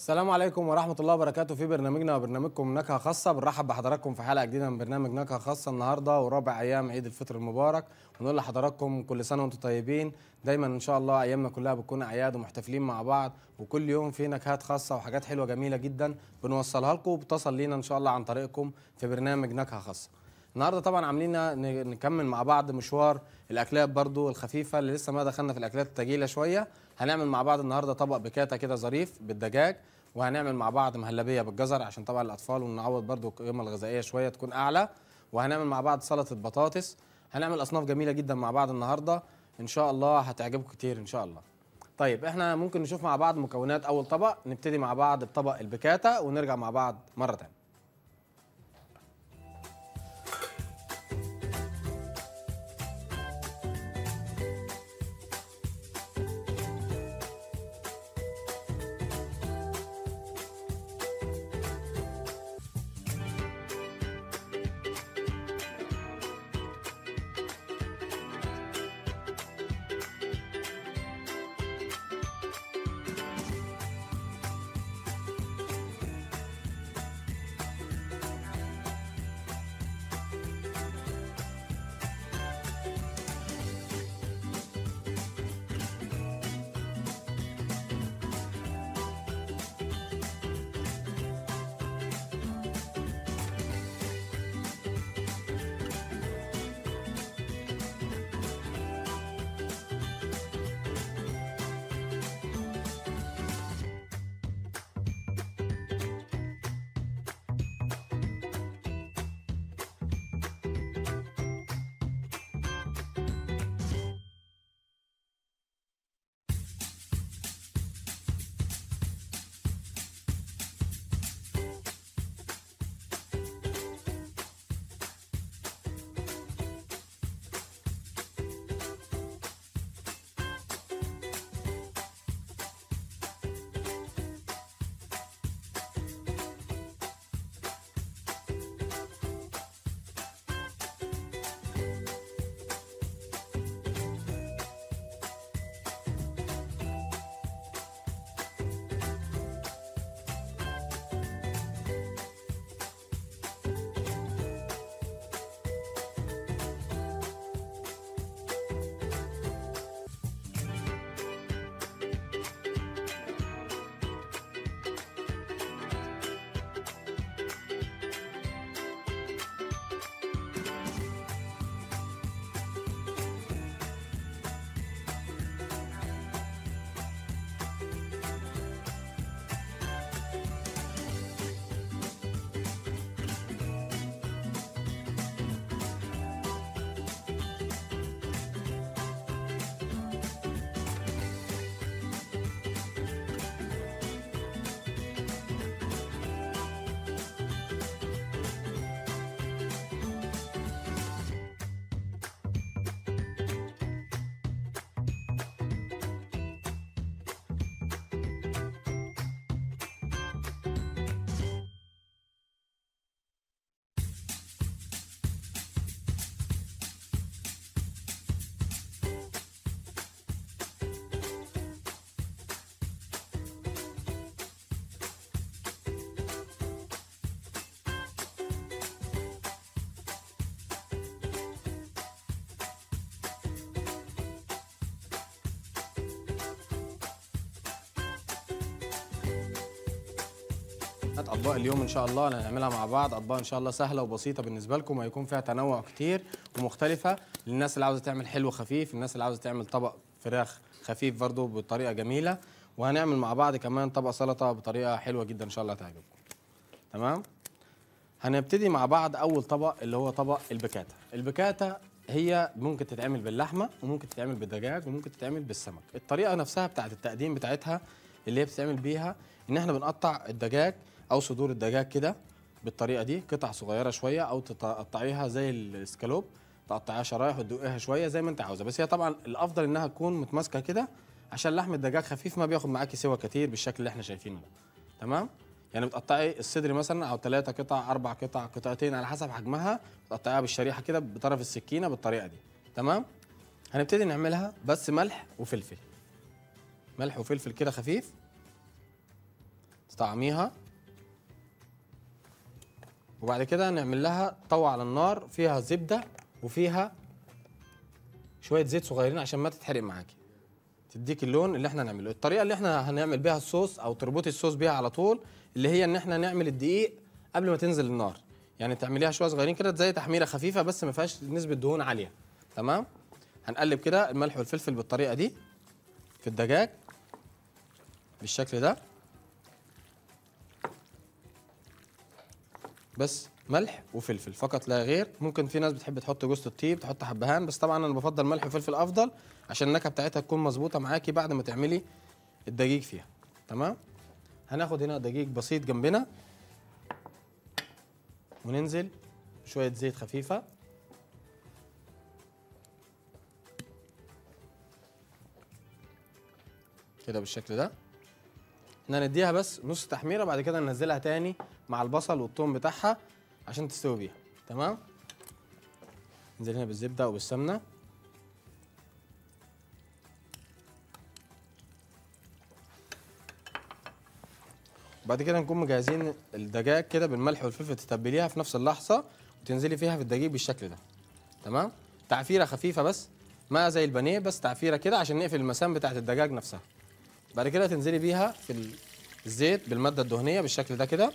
السلام عليكم ورحمة الله وبركاته في برنامجنا وبرنامجكم نكهة خاصة بنرحب بحضراتكم في حلقة جديدة من برنامج نكهة خاصة النهاردة ورابع أيام عيد الفطر المبارك ونقول لحضراتكم كل سنة وأنتم طيبين دايما إن شاء الله أيامنا كلها بتكون أعياد ومحتفلين مع بعض وكل يوم في نكهات خاصة وحاجات حلوة جميلة جدا بنوصلها لكم وبتصل لينا إن شاء الله عن طريقكم في برنامج نكهة خاصة النهارده طبعا عاملين ن- نكمل مع بعض مشوار الاكلات برضو الخفيفه اللي لسه ما دخلنا في الاكلات التقيله شويه هنعمل مع بعض النهارده طبق بكاتا كده ظريف بالدجاج وهنعمل مع بعض مهلبيه بالجزر عشان طبعا الاطفال ونعوض برضو القيمه الغذائيه شويه تكون اعلى وهنعمل مع بعض سلطه بطاطس هنعمل اصناف جميله جدا مع بعض النهارده ان شاء الله هتعجبكم كتير ان شاء الله طيب احنا ممكن نشوف مع بعض مكونات اول طبق نبتدي مع بعض بطبق البكاتا ونرجع مع بعض مره تانية اطباق اليوم ان شاء الله اللي هنعملها مع بعض اطباق ان شاء الله سهله وبسيطه بالنسبه لكم وهيكون فيها تنوع كتير ومختلفه للناس اللي عاوزه تعمل حلو خفيف الناس اللي عاوزه تعمل طبق فراخ خفيف برضو بطريقه جميله وهنعمل مع بعض كمان طبق سلطه بطريقه حلوه جدا ان شاء الله هتعجبكم تمام هنبتدي مع بعض اول طبق اللي هو طبق البكاتا البكاتا هي ممكن تتعمل باللحمه وممكن تتعمل بالدجاج وممكن تتعمل بالسمك الطريقه نفسها بتاعه التقديم بتاعتها اللي هي بتتعمل بيها ان احنا بنقطع الدجاج او صدور الدجاج كده بالطريقه دي قطع صغيره شويه او تقطعيها زي الاسكالوب تقطعيها شرايح وتدقيها شويه زي ما انت عاوزه بس هي طبعا الافضل انها تكون متماسكه كده عشان لحم الدجاج خفيف ما بياخد معاكي سوا كتير بالشكل اللي احنا شايفينه ده تمام يعني بتقطعي الصدر مثلا او ثلاثة قطع اربع قطع قطعتين على حسب حجمها تقطعيها بالشريحه كده بطرف السكينه بالطريقه دي تمام هنبتدي نعملها بس ملح وفلفل ملح وفلفل كده خفيف تطعميها وبعد كده نعمل لها طوة على النار فيها زبدة وفيها شوية زيت صغيرين عشان ما تتحرق معاكي تديك اللون اللي احنا هنعمله الطريقة اللي احنا هنعمل بيها الصوص او تربطي الصوص بيها على طول اللي هي ان احنا نعمل الدقيق قبل ما تنزل النار يعني تعمليها شوية صغيرين كده زي تحميرة خفيفة بس ما فيهاش نسبة دهون عالية تمام هنقلب كده الملح والفلفل بالطريقة دي في الدجاج بالشكل ده بس ملح وفلفل فقط لا غير ممكن في ناس بتحب تحط جوز الطيب تحط حبهان بس طبعا انا بفضل ملح وفلفل افضل عشان النكهه بتاعتها تكون مظبوطه معاكي بعد ما تعملي الدقيق فيها تمام هناخد هنا دقيق بسيط جنبنا وننزل شويه زيت خفيفه كده بالشكل ده احنا نديها بس نص تحميره بعد كده ننزلها تاني مع البصل والثوم بتاعها عشان تستوي بيها تمام ننزل هنا بالزبده او بالسمنه وبعد كده نكون مجهزين الدجاج كده بالملح والفلفل تتبليها في نفس اللحظه وتنزلي فيها في الدقيق بالشكل ده تمام تعفيره خفيفه بس ما زي البانيه بس تعفيره كده عشان نقفل المسام بتاعت الدجاج نفسها بعد كده تنزلي بيها في الزيت بالماده الدهنيه بالشكل ده كده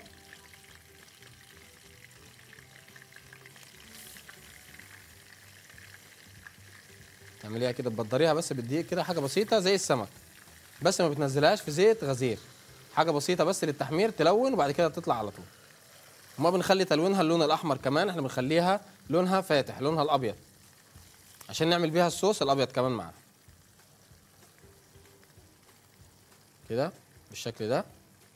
تعمليها كده تبدريها بس بالدقيق كده حاجه بسيطه زي السمك بس ما بتنزلهاش في زيت غزير حاجه بسيطه بس للتحمير تلون وبعد كده تطلع على طول وما بنخلي تلوينها اللون الاحمر كمان احنا بنخليها لونها فاتح لونها الابيض عشان نعمل بيها الصوص الابيض كمان معاها كده بالشكل ده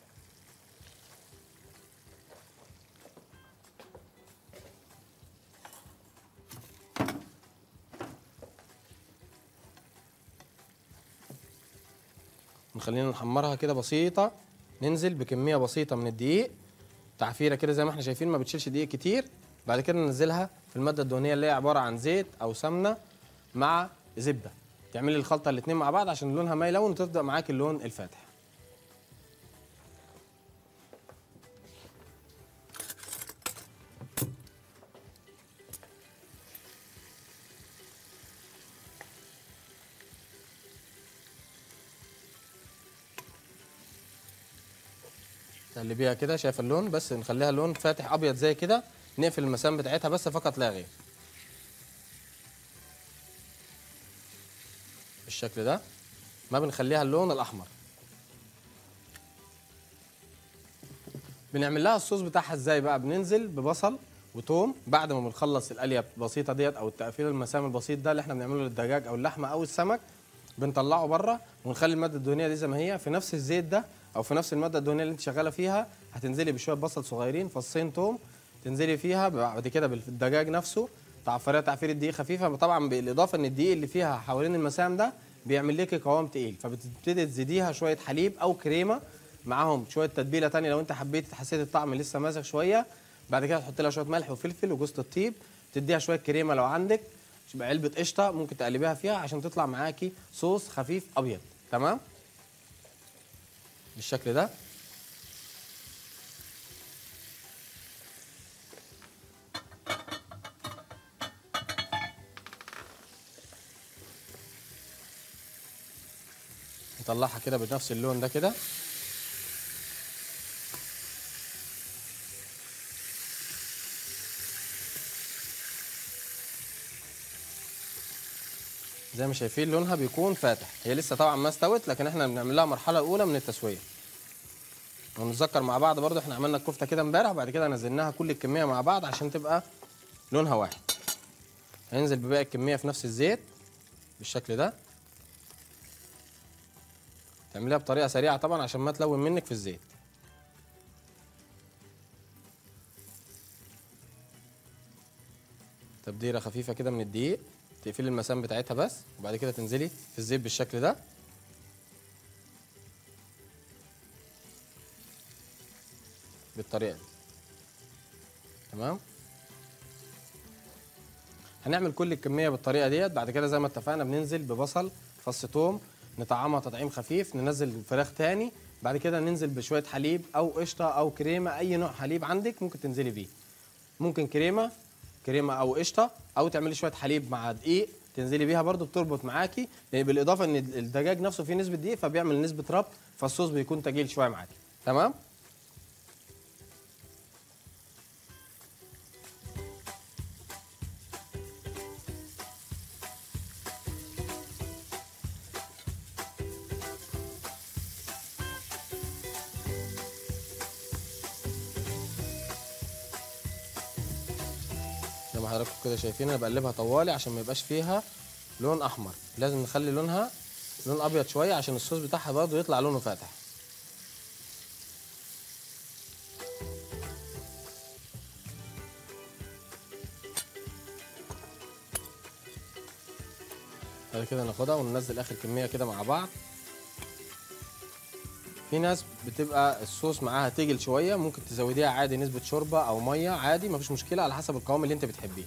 نخلينا نحمرها كده بسيطة ننزل بكمية بسيطة من الدقيق تعفيرة كده زي ما احنا شايفين ما بتشيلش دقيق كتير بعد كده ننزلها في المادة الدهنية اللي هي عبارة عن زيت أو سمنة مع زبدة تعملي الخلطة الاتنين مع بعض عشان لونها ما يلون وتبدأ معاك اللون الفاتح تقلبيها كده شايف اللون بس نخليها لون فاتح ابيض زي كده نقفل المسام بتاعتها بس فقط لا غير بالشكل ده ما بنخليها اللون الاحمر بنعمل لها الصوص بتاعها ازاي بقى بننزل ببصل وتوم بعد ما بنخلص القليه البسيطه ديت او التقفيل المسام البسيط ده اللي احنا بنعمله للدجاج او اللحمه او السمك بنطلعه بره ونخلي الماده الدهنيه دي زي ما هي في نفس الزيت ده او في نفس الماده الدهنيه اللي انت شغاله فيها هتنزلي بشويه بصل صغيرين فصين توم تنزلي فيها بعد كده بالدجاج نفسه تعفريها تعفير الدقيق خفيفه طبعا بالاضافه ان الدقيق اللي فيها حوالين المسام ده بيعمل لك قوام تقيل فبتبتدي تزيديها شويه حليب او كريمه معاهم شويه تتبيله تانية لو انت حبيتي حسيت الطعم لسه ماسك شويه بعد كده تحط لها شويه ملح وفلفل وجوز الطيب تديها شويه كريمه لو عندك تبقى علبه قشطه ممكن تقلبيها فيها عشان تطلع معاكي صوص خفيف ابيض تمام بالشكل ده نطلعها كده بنفس اللون ده كده زي ما شايفين لونها بيكون فاتح هي لسه طبعا ما استوت لكن احنا بنعمل لها مرحله اولى من التسويه ونتذكر مع بعض برضو احنا عملنا الكفته كده امبارح وبعد كده نزلناها كل الكميه مع بعض عشان تبقى لونها واحد هننزل بباقي الكميه في نفس الزيت بالشكل ده تعمليها بطريقه سريعه طبعا عشان ما تلون منك في الزيت تبديره خفيفه كده من الدقيق تقفلي المسام بتاعتها بس وبعد كده تنزلي في الزيت بالشكل ده بالطريقه دي تمام هنعمل كل الكميه بالطريقه ديت بعد كده زي ما اتفقنا بننزل ببصل فص توم نطعمها تطعيم خفيف ننزل الفراخ تاني بعد كده ننزل بشويه حليب او قشطه او كريمه اي نوع حليب عندك ممكن تنزلي بيه ممكن كريمه كريمه او قشطه او تعملي شويه حليب مع دقيق تنزلي بيها برده بتربط معاكي لان بالاضافه ان الدجاج نفسه فيه نسبه دقيق فبيعمل نسبه ربط فالصوص بيكون تقيل شويه معاكي تمام زي ما حضراتكم كده شايفين انا بقلبها طوالي عشان ما يبقاش فيها لون احمر لازم نخلي لونها لون ابيض شويه عشان الصوص بتاعها برضه يطلع لونه فاتح بعد كده ناخدها وننزل اخر كميه كده مع بعض في ناس بتبقى الصوص معاها تقل شويه ممكن تزوديها عادي نسبه شوربه او ميه عادي مفيش مشكله على حسب القوام اللي انت بتحبيه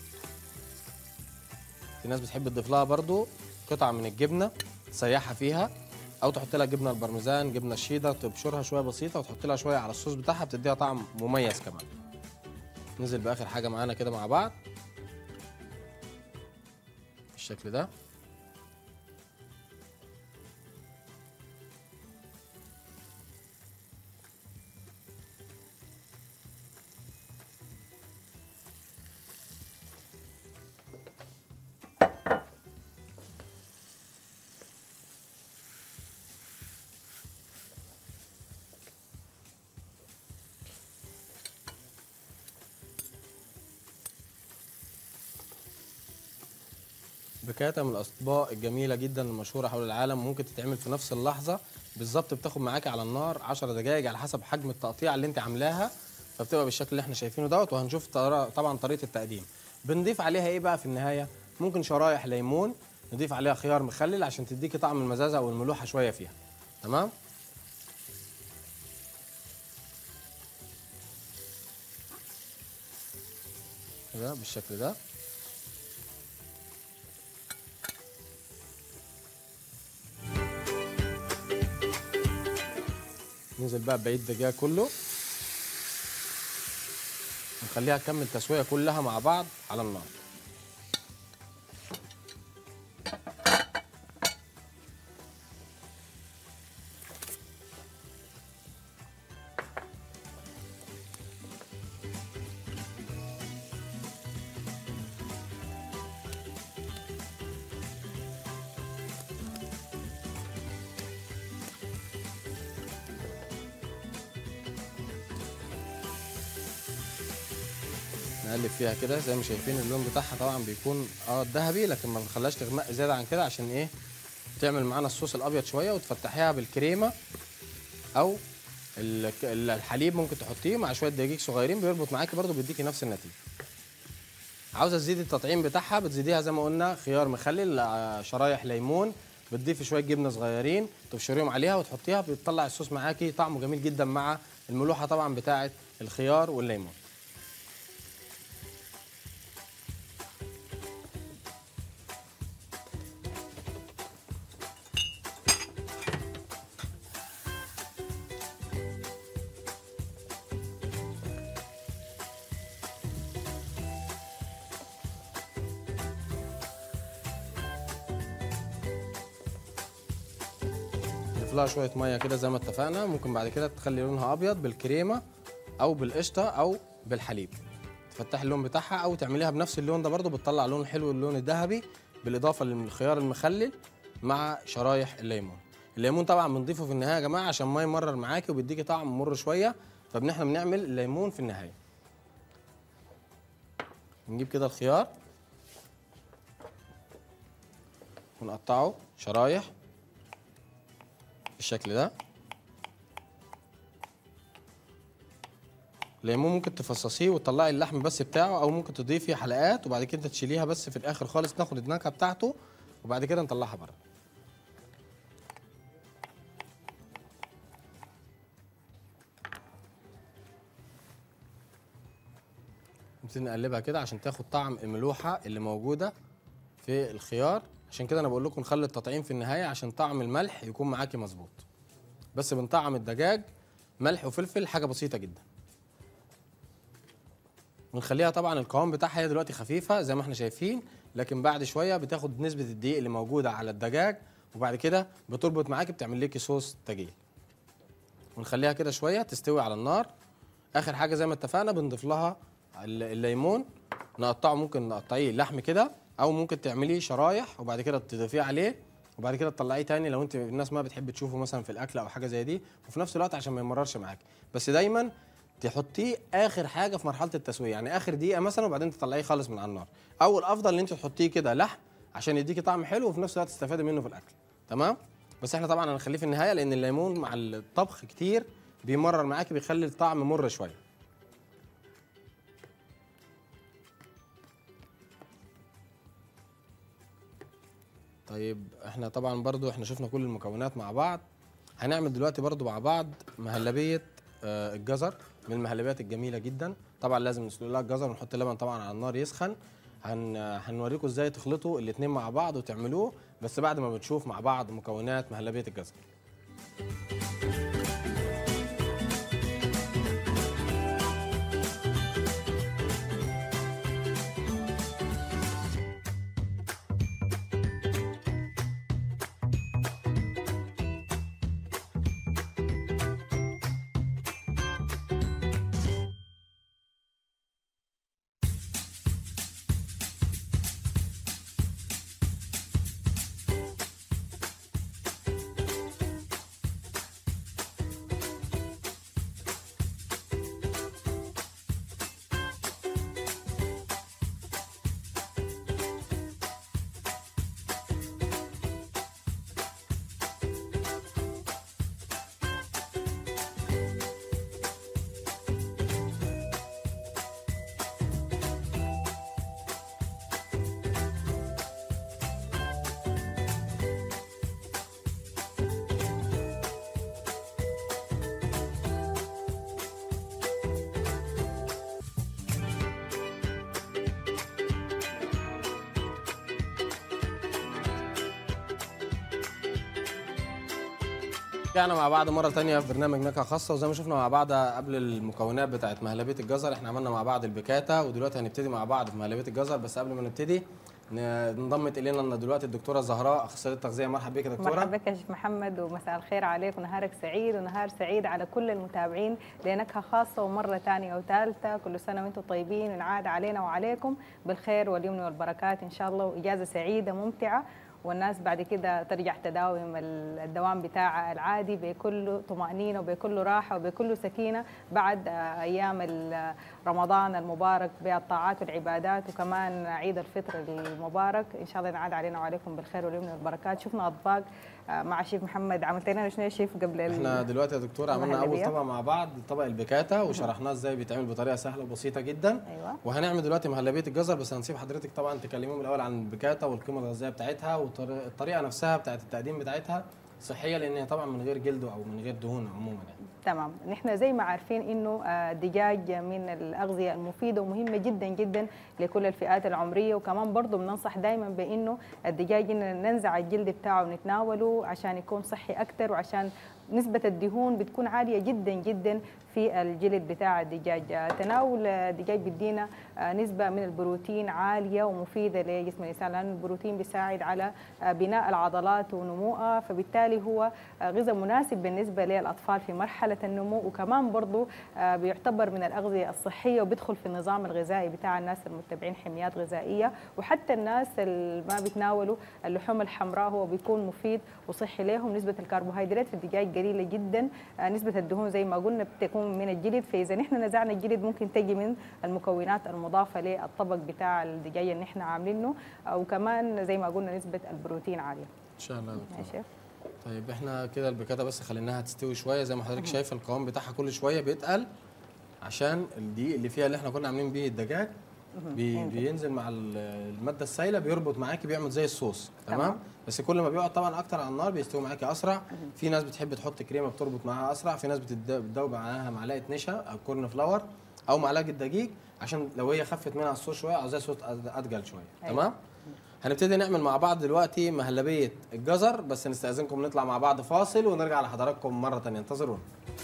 في ناس بتحب تضيف لها برضو قطع من الجبنه تسيحها فيها او تحط لها جبنه البرمجان جبنه الشيدر تبشرها شويه بسيطه وتحط لها شويه على الصوص بتاعها بتديها طعم مميز كمان ننزل باخر حاجه معانا كده مع بعض بالشكل ده بكاتا من الاطباق الجميله جدا المشهوره حول العالم ممكن تتعمل في نفس اللحظه بالظبط بتاخد معاكي على النار 10 دقائق على حسب حجم التقطيع اللي انت عاملاها فبتبقى بالشكل اللي احنا شايفينه دوت وهنشوف طر- طبعا طريقه التقديم بنضيف عليها ايه بقى في النهايه ممكن شرايح ليمون نضيف عليها خيار مخلل عشان تديكي طعم المزازه او الملوحه شويه فيها تمام كده بالشكل ده ننزل بقى بقيه الدجاج كله نخليها تكمل تسويه كلها مع بعض على النار نقلب فيها كده زي ما شايفين اللون بتاعها طبعا بيكون اه ذهبي لكن ما نخليهاش تغمق زياده عن كده عشان ايه تعمل معانا الصوص الابيض شويه وتفتحيها بالكريمه او ال- ال- الحليب ممكن تحطيه مع شويه دقيق صغيرين بيربط معاكي برده بيديكي نفس النتيجه عاوزه تزيدي التطعيم بتاعها بتزيديها زي ما قلنا خيار مخلل آه، شرايح ليمون بتضيفي شويه جبنه صغيرين تبشريهم عليها وتحطيها بتطلع الصوص معاكي طعمه جميل جدا مع الملوحه طبعا بتاعه الخيار والليمون نضيف لها شويه ميه كده زي ما اتفقنا ممكن بعد كده تخلي لونها ابيض بالكريمه او بالقشطه او بالحليب تفتحي اللون بتاعها او تعمليها بنفس اللون ده برضو بتطلع لون حلو اللون الذهبي بالاضافه للخيار المخلل مع شرايح الليمون الليمون طبعا بنضيفه في النهايه يا جماعه عشان ما يمرر معاكي وبيديكي طعم مر شويه فاحنا بنعمل الليمون في النهايه نجيب كده الخيار ونقطعه شرايح بالشكل ده الليمون ممكن تفصصيه وتطلعي اللحم بس بتاعه او ممكن تضيفي حلقات وبعد كده تشيليها بس في الاخر خالص ناخد النكهه بتاعته وبعد كده نطلعها بره نبتدي نقلبها كده عشان تاخد طعم الملوحه اللي موجوده في الخيار عشان كده انا بقول لكم نخلي التطعيم في النهايه عشان طعم الملح يكون معاكي مظبوط بس بنطعم الدجاج ملح وفلفل حاجه بسيطه جدا ونخليها طبعا القوام بتاعها هي دلوقتي خفيفه زي ما احنا شايفين لكن بعد شويه بتاخد نسبه الدقيق اللي موجوده على الدجاج وبعد كده بتربط معاكي بتعمل لكي صوص تجيل ونخليها كده شويه تستوي على النار اخر حاجه زي ما اتفقنا بنضيف لها ال- الليمون نقطعه ممكن نقطعيه لحم كده او ممكن تعمليه شرايح وبعد كده تضيفيه عليه وبعد كده تطلعيه تاني لو انت الناس ما بتحب تشوفه مثلا في الاكل او حاجه زي دي وفي نفس الوقت عشان ما يمررش معاك بس دايما تحطيه اخر حاجه في مرحله التسويه يعني اخر دقيقه مثلا وبعدين تطلعيه خالص من على النار او الافضل ان انت تحطيه كده لحم عشان يديكي طعم حلو وفي نفس الوقت تستفادي منه في الاكل تمام بس احنا طبعا هنخليه في النهايه لان الليمون مع الطبخ كتير بيمرر معاكي بيخلي الطعم مر شويه طيب احنا طبعا برضو احنا شفنا كل المكونات مع بعض هنعمل دلوقتي برضو مع بعض مهلبية آه، الجزر من المهلبيات الجميلة جدا طبعا لازم نسلق لها الجزر ونحط اللبن طبعا على النار يسخن هن هنوريكم ازاي تخلطوا الاتنين مع بعض وتعملوه بس بعد ما بنشوف مع بعض مكونات مهلبية الجزر رجعنا مع بعض مرة تانية في برنامج نكهة خاصة وزي ما شفنا مع بعض قبل المكونات بتاعت مهلبية الجزر احنا عملنا مع بعض البيكاتا ودلوقتي هنبتدي مع بعض في مهلبية الجزر بس قبل ما نبتدي ن- انضمت الينا إن دلوقتي الدكتورة زهراء اخصائية التغذية مرحبا بيك يا دكتورة مرحبا بك يا شيخ محمد ومساء الخير عليك ونهارك سعيد ونهار سعيد على كل المتابعين لنكهة خاصة ومرة ثانية وثالثة كل سنة وانتم طيبين ونعاد علينا وعليكم بالخير واليمن والبركات إن شاء الله وإجازة سعيدة ممتعة والناس بعد كده ترجع تداوم ال- الدوام بتاعها العادي بكل طمأنينة وبكل راحة وبكل سكينة بعد آه، أيام ال- رمضان المبارك بالطاعات والعبادات وكمان عيد الفطر المبارك إن شاء الله ينعاد علينا وعليكم بالخير واليمن والبركات شفنا أطباق آه، مع شيف محمد عملت لنا شنو يا شيف قبل ال- احنا دلوقتي يا دكتورة عملنا اول المهلبية. طبق مع بعض طبق البيكاتا وشرحناه ازاي بيتعمل بطريقة سهلة وبسيطة جدا أيوة وهنعمل دلوقتي مهلبية الجزر بس هنسيب حضرتك طبعا تكلميهم الاول عن البيكاتا والقيمة الغذائية بتاعتها والطريقة نفسها بتاعت التقديم بتاعتها صحية لان هي طبعا من غير جلد او من غير دهون عموما يعني تمام نحن زي ما عارفين انه آه، الدجاج من الاغذيه المفيده ومهمه جدا جدا لكل الفئات العمريه وكمان برضه بننصح دائما بانه الدجاج إن ننزع الجلد بتاعه ونتناوله عشان يكون صحي اكثر وعشان نسبة الدهون بتكون عالية جدا جدا في الجلد بتاع الدجاج آه، تناول الدجاج بيدينا آه، نسبة من البروتين عالية ومفيدة لجسم الإنسان لأن البروتين بيساعد على آه، بناء العضلات ونموها فبالتالي هو آه، غذاء مناسب بالنسبة للأطفال في مرحلة النمو وكمان برضو آه، بيعتبر من الأغذية الصحية وبيدخل في النظام الغذائي بتاع الناس المتبعين حميات غذائية وحتى الناس اللي ما بيتناولوا اللحوم الحمراء هو بيكون مفيد وصحي لهم نسبة الكربوهيدرات في الدجاج قليلة جدا آه، نسبة الدهون زي ما قلنا بتكون من الجلد فإذا نحن نزعنا الجلد ممكن تجي من المكونات المضافة للطبق بتاع الدجاج اللي نحن عاملينه آه، وكمان زي ما قلنا نسبة البروتين عالية ان شاء الله يا دكتورة. ماشي طيب احنا كده البيكاتا بس خليناها تستوي شويه زي ما حضرتك شايف القوام بتاعها كل شويه بيتقل عشان الدقيق اللي فيها اللي احنا كنا عاملين بيه الدجاج بي بينزل مع ال- الماده السائله بيربط معاكي بيعمل زي الصوص تمام, تمام. بس كل ما بيقعد طبعا اكتر على النار بيستوي معاكي اسرع في ناس بتحب تحط كريمه بتربط معاها اسرع في ناس بتد- بتدوب معاها معلقه نشا او كورن فلاور او معلقه دقيق عشان لو هي خفت منها الصوت شويه عاوزاها صوت أد- اتقل شويه أيوة. تمام هنبتدي نعمل مع بعض دلوقتي مهلبيه الجزر بس نستاذنكم نطلع مع بعض فاصل ونرجع لحضراتكم مره تانية انتظرونا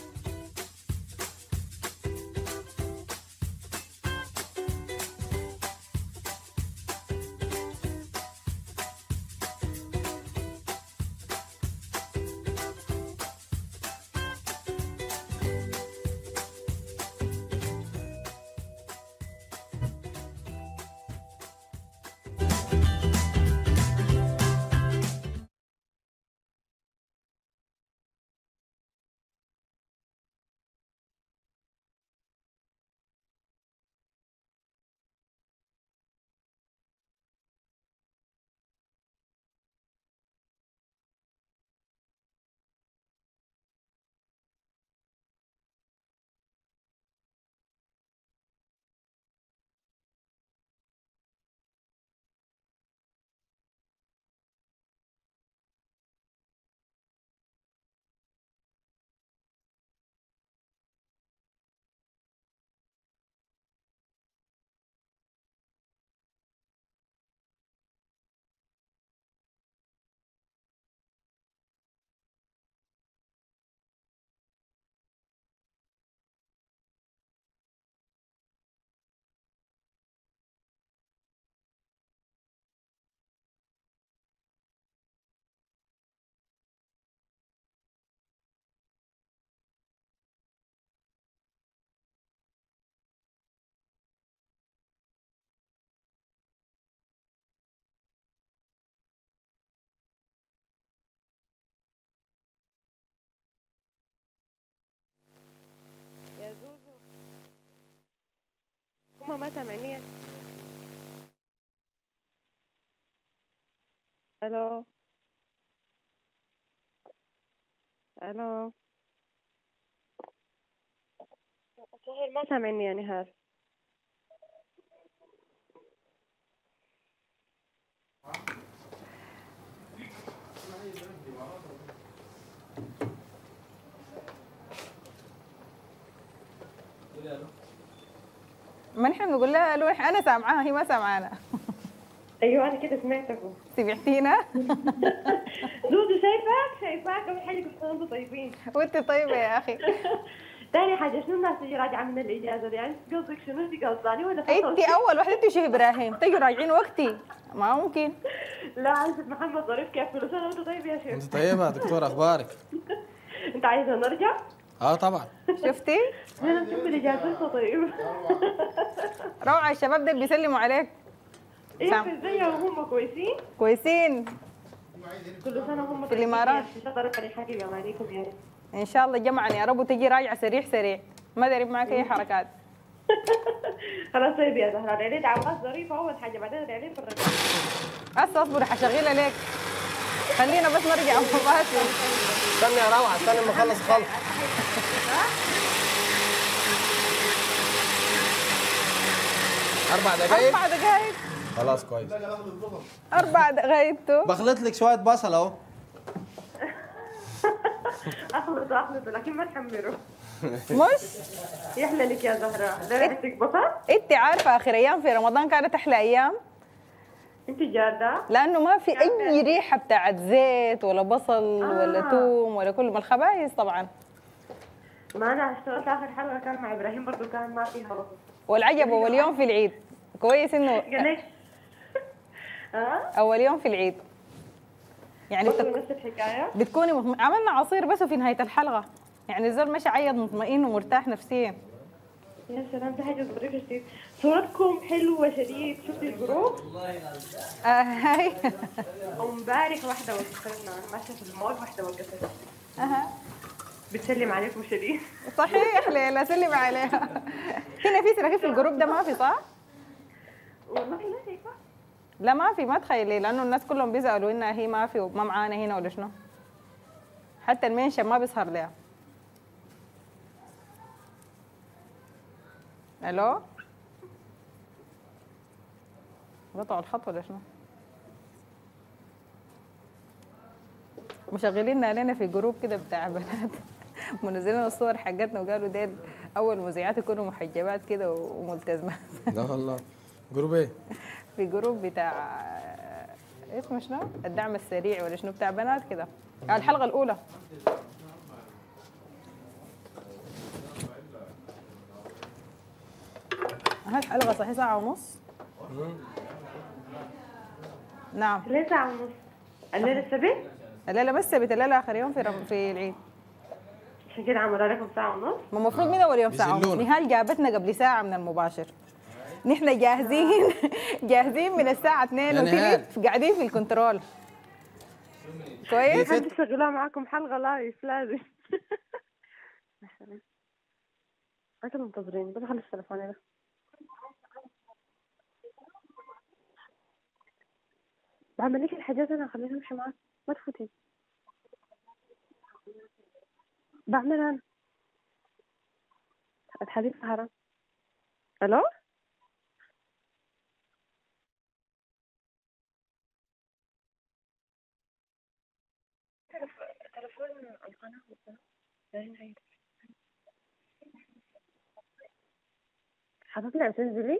يا زوزو هما ما سامعيني الو الو سهير ما سامعني يا نهار ما نحن بنقول لها الو انا سامعاها هي ما سامعانا ايوه انا كده سمعتكم سمعتينا زوزو شايفاك شايفاك اول حاجه كنت انتوا طيبين وانت طيبه يا اخي تاني حاجه شنو الناس اللي راجعه من الاجازه دي يعني قصدك شنو انت قصداني ولا انت اول واحده انت شيخ ابراهيم تيجوا راجعين وقتي ما ممكن لا عايزة محمد ظريف كيف كل سنه وانت طيب يا شيخ انت طيبه يا دكتور اخبارك انت عايزه نرجع؟ اه طبعا شفتي انا نكمل اجازتنا طيب روعه الشباب دول بيسلموا عليك ايه سام. في ازاي وهم كويسين؟ كويسين كل سنه هم في الإمارات. شطر فريحتي بأمانيكم يعني ان شاء الله جمعا يا رب وتجي راجعه سريع سريع ما داري معك اي حركات خلاص طيب يا زهرة العيد عباس ظريفة أول حاجة بعدين العيد في الرجال هسه اصبر حشغلها لك خلينا بس نرجع مباشر استني يا روعه استني لما اخلص خلط اربع دقايق اربع دقائق خلاص كويس اربع دقائق تو بخلط لك شويه بصل اهو أخلطوا أخلطوا لكن ما تحمروا مش يحلى لك يا زهرة ده ريحتك بصل انت عارفه اخر ايام في رمضان كانت احلى ايام أنت جادة لانه ما في اي ريحه بتاعت زيت ولا بصل ولا آه. توم ولا كل ما الخبايث طبعا ما أنا اشتغلت آخر حلقة كان مع إبراهيم برضو كان ما فيها بصل والعجب اول يوم في العيد كويس انه قال لك ها اول يوم في العيد يعني برضو بتك... نفس الحكاية بتكوني مطم... عملنا عصير بس في نهايه الحلقه يعني الزول مشى عيط مطمئن ومرتاح نفسيا يا سلام ده حاجة ظريفة شديد صورتكم حلوة شديد شفتي الجروب آه هاي ومبارك واحدة وقفتنا أنا ماشية في المول واحدة وقفتنا أها. بتسلم عليكم شديد صحيح ليلى سلم عليها هنا في سراكيب في الجروب ده ما في صح؟ والله لا شايفة لا ما في ما تخيلي لانه الناس كلهم بيسالوا انها هي ما في وما معانا هنا ولا شنو حتى المنشن ما بيظهر لها الو قطعوا الخط ولا شنو مشغلين علينا في جروب كده بتاع بنات منزلين الصور حقتنا وقالوا ديل اول مذيعات يكونوا محجبات كده وملتزمات لا والله جروب ايه؟ في جروب بتاع آه، اسمه شنو؟ الدعم السريع ولا شنو بتاع بنات كده آه، الحلقه الاولى هاي الحلقه صحيح ساعه ونص نعم ليه ساعة ونص الليلة السبت الليله بس سبت الليله اخر يوم في رم... في العيد عشان كده عملوا لكم ساعة ونص ما المفروض من اول يوم ساعه ونص بيذلونا. نهال جابتنا قبل ساعه من المباشر نحن جاهزين جاهزين من الساعه 2 يا نهال. وثلث قاعدين في الكنترول كويس حد شغلها معاكم حلقة لايف لازم مثلا انتوا منتظرين بس خلص التليفون هنا بعمل لك الحاجات انا خليها امشي معاك ما تفوتي بعمل انا الحديث حرام الو تليفون القناة حضرتك تنزلي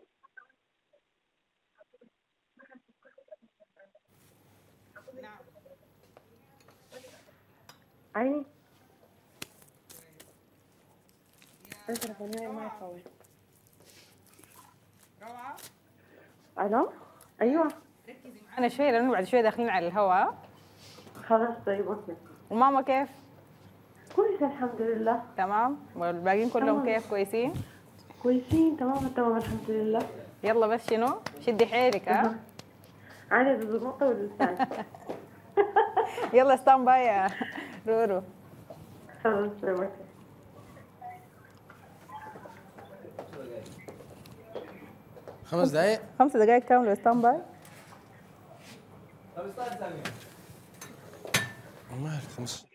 عيني أنا تليفوني ما يقوي الو ايوه انا شويه لانه بعد شويه داخلين على الهواء خلاص طيب اوكي وماما كيف كويس الحمد لله تمام والباقيين كلهم تمام. كيف كويسين كويسين تمام تمام الحمد لله يلا بس شنو شدي حيلك ها عادي بالضبط واللسان يلا ستان باي يا رورو خلاص طيب اوكي خمس دقايق خمس دقائق كامله ستان باي والله خمس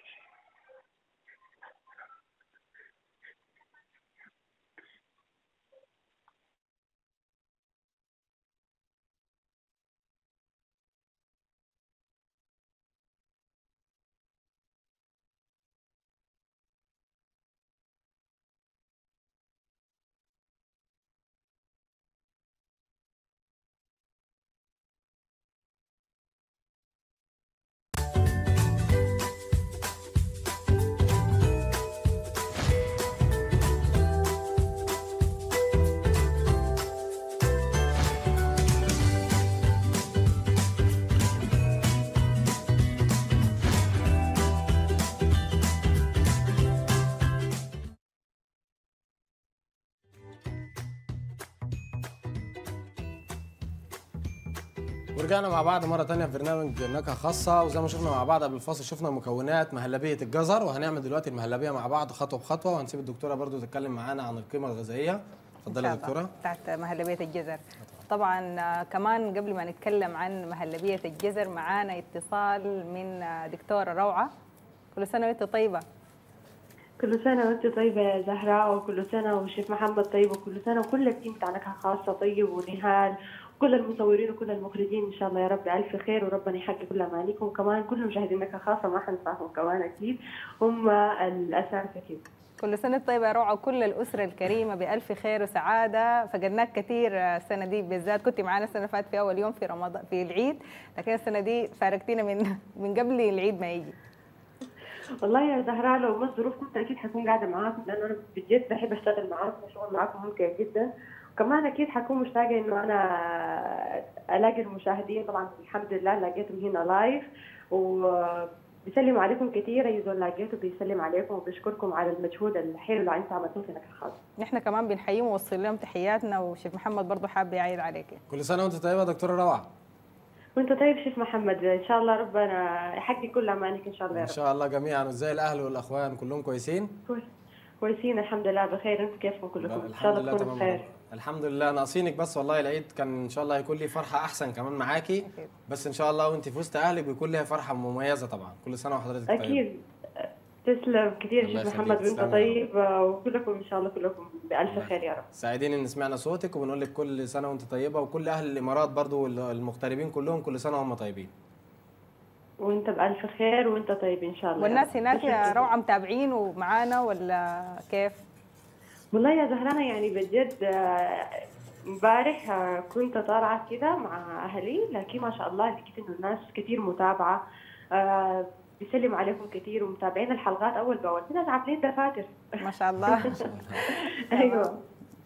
ورجعنا مع بعض مرة تانية في برنامج نكهة خاصة وزي ما شفنا مع بعض قبل الفاصل شفنا مكونات مهلبية الجزر وهنعمل دلوقتي المهلبية مع بعض خطوة بخطوة وهنسيب الدكتورة برضو تتكلم معانا عن القيمة الغذائية اتفضلي يا إن شاء الله. دكتورة بتاعت مهلبية الجزر طبعا آه، كمان قبل ما نتكلم عن مهلبية الجزر معانا اتصال من آه، دكتورة روعة كل سنة وانت طيبة كل سنة وانت طيبة يا زهراء وكل سنة وشيف محمد طيب وكل سنة وكل التيم بتاع نكهة خاصة طيب ونهال وكل المصورين وكل المخرجين ان شاء الله يا رب ألف خير وربنا يحقق كل امانيكم وكمان كل مشاهدين نكهة خاصة ما حنساهم كمان اكيد هم الاساس اكيد كل سنة طيبة يا روعة وكل الأسرة الكريمة بألف خير وسعادة فقدناك كثير آه، السنة دي بالذات كنت معانا السنة اللي فاتت في أول يوم في رمضان في العيد لكن السنة دي فارقتينا من من قبل العيد ما يجي والله يا زهراء لو ما الظروف كنت اكيد حكون قاعده معاكم لانه انا بجد بحب اشتغل معاكم الشغل معاكم ممتع جدا وكمان اكيد حكون مشتاقه انه انا الاقي المشاهدين طبعا الحمد لله لقيتهم هنا لايف وبيسلموا عليكم كثير اي زول لقيته بيسلم عليكم وبيشكركم على المجهود الحلو اللي انتم عملتوه في نكهه خاصه نحن كمان بنحييهم ووصل لهم تحياتنا وشيف محمد برضه حاب يعيد عليك كل سنة وانت طيبة يا دكتورة روعة وانت طيب شيف محمد ان شاء الله ربنا يحقق كل امانك ان شاء الله يا ان رب شاء الله جميعا وازاي الاهل والاخوان كلهم كويسين كويس- كويسين الحمد لله بخير انتم كيفكم كلكم ان شاء الحمد الله لله تكونوا تمام بخير الحمد لله ناقصينك بس والله العيد كان ان شاء الله هيكون لي فرحه احسن كمان معاكي أكيد. بس ان شاء الله وانت في وسط اهلك بيكون ليها فرحه مميزه طبعا كل سنه وحضرتك طيبه اكيد تسلم كثير الله شيخ يخليك، محمد وانت تسلم. طيب وكلكم ان شاء الله كلكم بالف خير يا رب سعيدين ان سمعنا صوتك وبنقول لك كل سنه وانت طيبه وكل اهل الامارات برضو المغتربين كلهم كل سنه وهم طيبين وانت بالف خير وانت طيب ان شاء الله يا والناس رب. هناك يا تسلم. روعة متابعين ومعانا ولا كيف؟ والله يا زهرانة يعني بجد آه، امبارح آه، كنت طالعة كده مع أهلي لكن ما شاء الله لقيت إنه الناس كتير متابعة آه، بيسلموا عليكم كتير ومتابعين الحلقات أول بأول في ناس عاملين دفاتر ما شاء الله أيوه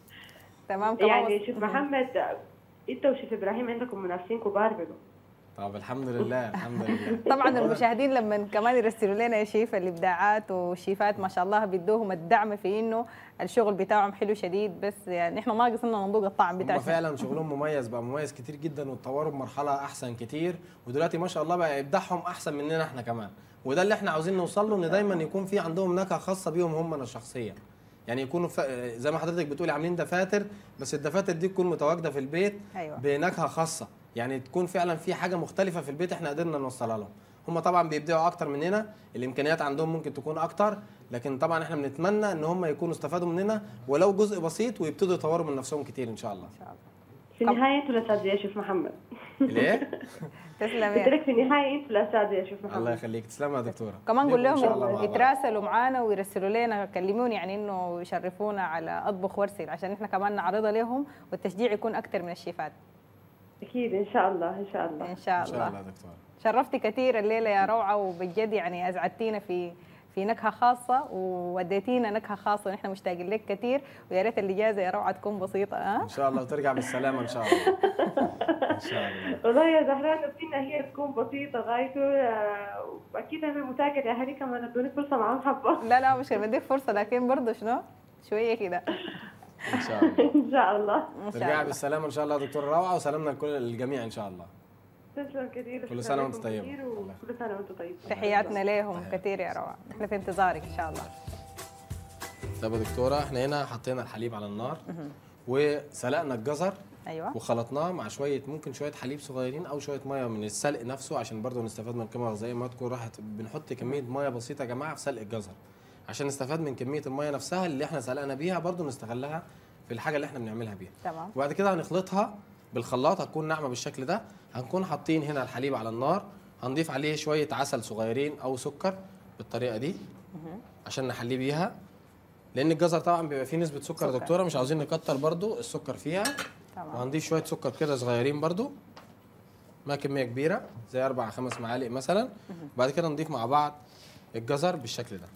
تمام كمان يعني وص- شيف محمد آه، أنت وشيف إبراهيم عندكم منافسين كبار بقوا طب الحمد لله الحمد لله طبعا المشاهدين لما كمان يرسلوا لنا يا شيف الابداعات والشيفات ما شاء الله بيدوهم الدعم في انه الشغل بتاعهم حلو شديد بس يعني احنا ناقص لنا نذوق الطعم هم بتاعهم فعلا شغلهم مميز بقى مميز كتير جدا واتطوروا بمرحله احسن كتير ودلوقتي ما شاء الله بقى ابداعهم احسن مننا احنا كمان وده اللي احنا عاوزين نوصل له ان دايما يكون في عندهم نكهه خاصه بيهم هم شخصيا يعني يكونوا ف... زي ما حضرتك بتقولي عاملين دفاتر بس الدفاتر دي تكون متواجده في البيت أيوة. بنكهه خاصه يعني تكون فعلا في حاجه مختلفه في البيت احنا قدرنا نوصلها لهم هم طبعا بيبدعوا اكتر مننا الامكانيات عندهم ممكن تكون اكتر لكن طبعا احنا بنتمنى ان هم يكونوا استفادوا مننا ولو جزء بسيط ويبتدوا يطوروا من نفسهم كتير ان شاء الله ان شاء الله في النهاية أنتوا الأساتذة يا شيف محمد ليه تسلم قلت يا لك في النهاية أنتوا الأساتذة يا شيف الله محمد يخليك تسلم يا دكتوره كمان قول نكون إن شاء الله لهم مع بعض. يتراسلوا معانا ويرسلوا لنا كلموني يعني انه يشرفونا على اطبخ وارسل عشان احنا كمان نعرضها لهم والتشجيع يكون اكثر من الشيفات أكيد إن شاء الله إن شاء الله ان شاء ان شاء الله الله يا دكتوره شرفتي كثير الليله يا روعه وبجد يعني ازعدتينا في في نكهه خاصه ووديتينا نكهه خاصه ونحن مشتاقين لك كثير ويا ريت الاجازه يا روعه تكون بسيطه ها ان شاء الله وترجع بالسلامه ان شاء الله ان شاء الله والله يا زهران نفسنا هي تكون بسيطة غايته آه، وأكيد أنا متأكد أهلي كمان ادوني فرصة معاهم حبة لا لا مش بديك فرصه لكن برضه شنو شويه كده ان شاء الله إن شاء الله ان شاء ترجعي الله بالسلامه ان شاء الله يا دكتوره روعه وسلامنا لكل الجميع ان شاء الله تسلم كثير كل سنة وأنت شكراً طيبة. كثير وكل سنة وأنتم طيبين تحياتنا لهم كثير يا روعه احنا في انتظارك ان شاء الله طب يا دكتوره احنا هنا حطينا الحليب على النار وسلقنا الجزر ايوه وخلطناه مع شويه ممكن شويه حليب صغيرين او شويه ميه من السلق نفسه عشان برضه نستفاد من القيمه الغذائيه ما تكون راحت بنحط كميه ميه بسيطه يا جماعه في سلق الجزر عشان نستفاد من كميه الميه نفسها اللي احنا سلقنا بيها برضه نستغلها في الحاجه اللي احنا بنعملها بيها تمام وبعد كده هنخلطها بالخلاط هتكون ناعمه بالشكل ده هنكون حاطين هنا الحليب على النار هنضيف عليه شويه عسل صغيرين او سكر بالطريقه دي عشان نحليه بيها لان الجزر طبعا بيبقى فيه نسبه سكر يا سكر. دكتوره مش عاوزين نكتر برضو السكر فيها تمام وهنضيف شويه سكر كده صغيرين برضو ما كميه كبيره زي اربع خمس معالق مثلا بعد كده نضيف مع بعض الجزر بالشكل ده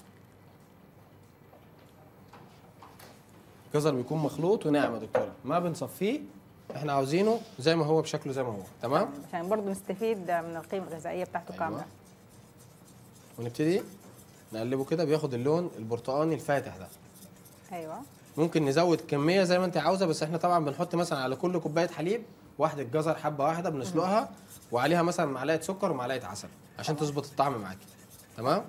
الجزر بيكون مخلوط وناعم يا دكتوره ما بنصفيه احنا عاوزينه زي ما هو بشكله زي ما هو تمام عشان برضه نستفيد من القيمه الغذائيه بتاعته أيوة. كامله ونبتدي نقلبه كده بياخد اللون البرتقاني الفاتح ده ايوه ممكن نزود كميه زي ما انت عاوزه بس احنا طبعا بنحط مثلا على كل كوبايه حليب واحده جزر حبه واحده بنسلقها وعليها مثلا معلقه سكر ومعلقه عسل عشان تظبط الطعم معاكي تمام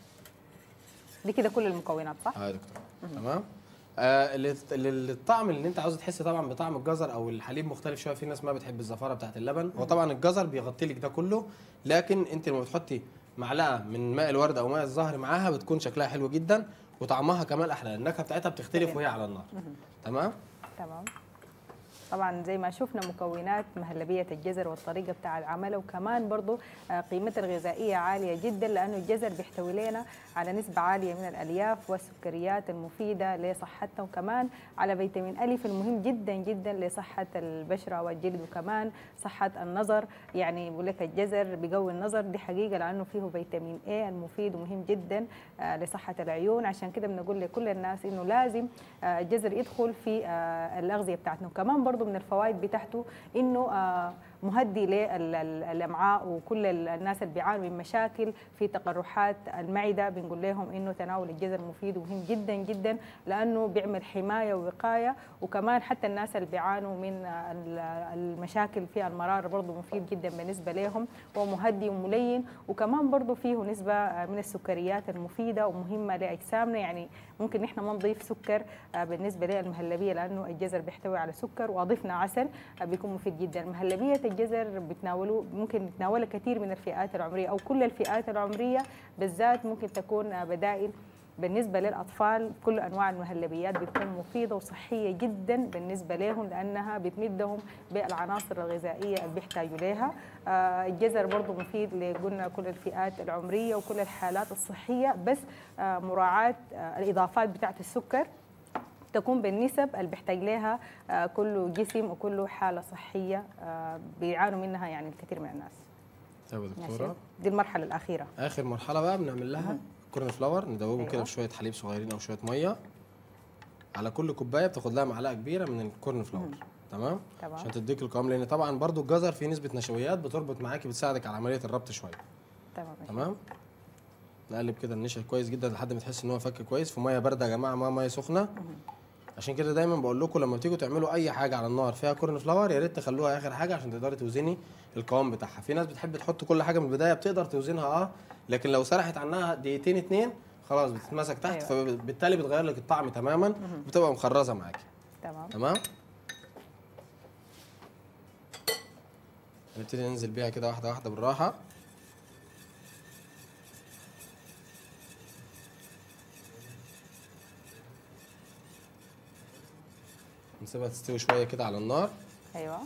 دي كده كل المكونات صح؟ اه يا دكتور تمام آه اللي- اللي- الطعم اللي انت عاوز تحس طبعا بطعم الجزر او الحليب مختلف شويه في ناس ما بتحب الزفاره بتاعت اللبن هو طبعا الجزر بيغطي لك ده كله لكن انت لما بتحطي معلقه من ماء الورد او ماء الزهر معاها بتكون شكلها حلو جدا وطعمها كمان احلى النكهه بتاعتها بتختلف وهي على النار تمام تمام طبعا زي ما شفنا مكونات مهلبية الجزر والطريقة بتاع العمل وكمان برضو آه، قيمتها الغذائية عالية جدا لأنه الجزر بيحتوي لنا على نسبة عالية من الألياف والسكريات المفيدة لصحتنا وكمان على فيتامين ألف المهم جدا جدا لصحة البشرة والجلد وكمان صحة النظر يعني بقول لك الجزر بيقوي النظر دي حقيقة لأنه فيه فيتامين A المفيد ومهم جدا آه، لصحة العيون عشان كده بنقول لكل الناس إنه لازم آه، الجزر يدخل في آه، الأغذية بتاعتنا وكمان برضو من الفوائد بتاعته إنه آه، مهدي للامعاء وكل ال- الناس اللي بيعانوا من مشاكل في تقرحات المعده بنقول لهم انه تناول الجزر مفيد ومهم جدا جدا لانه بيعمل حمايه ووقايه وكمان حتى الناس اللي بيعانوا من ال- المشاكل في المراره برضه مفيد جدا بالنسبه لهم ومهدي وملين وكمان برضه فيه نسبه من السكريات المفيده ومهمه لاجسامنا يعني ممكن نحن ما نضيف سكر آه، بالنسبه للمهلبيه لانه الجزر بيحتوي على سكر واضفنا عسل آه، بيكون مفيد جدا مهلبيه الجزر بتناولوا ممكن نتناولها كثير من الفئات العمريه او كل الفئات العمريه بالذات ممكن تكون آه، بدائل بالنسبة للأطفال كل أنواع المهلبيات بتكون مفيدة وصحية جدا بالنسبة لهم لأنها بتمدهم بالعناصر الغذائية اللي بيحتاجوا لها آه، الجزر برضو مفيد لقلنا كل الفئات العمرية وكل الحالات الصحية بس آه، مراعاة آه، الإضافات بتاعت السكر تكون بالنسب اللي بيحتاج لها آه، كل جسم وكل حاله صحيه آه، بيعانوا منها يعني الكثير من الناس طيب يا ماشي دكتوره دي المرحله الاخيره اخر مرحله بقى بنعمل لها كورن فلاور ندوبه أيوة. كده بشويه حليب صغيرين او شويه ميه على كل كوبايه بتاخد لها معلقه كبيره من الكورن فلاور تمام تمام. عشان تديك القوام لان طبعا برضو الجزر فيه نسبه نشويات بتربط معاكي بتساعدك على عمليه الربط شويه تمام ماشي. تمام نقلب كده النشا كويس جدا لحد ما تحس ان هو فك كويس في ميه بارده يا جماعه ما ميه سخنه عشان كده دايما بقول لكم لما بتيجوا تعملوا اي حاجه على النار فيها كورن فلاور يا ريت تخلوها اخر حاجه عشان تقدري توزني القوام بتاعها في ناس بتحب تحط كل حاجه من البدايه بتقدر توزنها اه لكن لو سرحت عنها دقيقتين اتنين خلاص بتتمسك تحت أيوة. فبالتالي بتغير لك الطعم تماما بتبقى مخرزه معاكي تمام تمام نبتدي ننزل بيها كده واحده واحده بالراحه نسيبها تستوي شويه كده على النار ايوه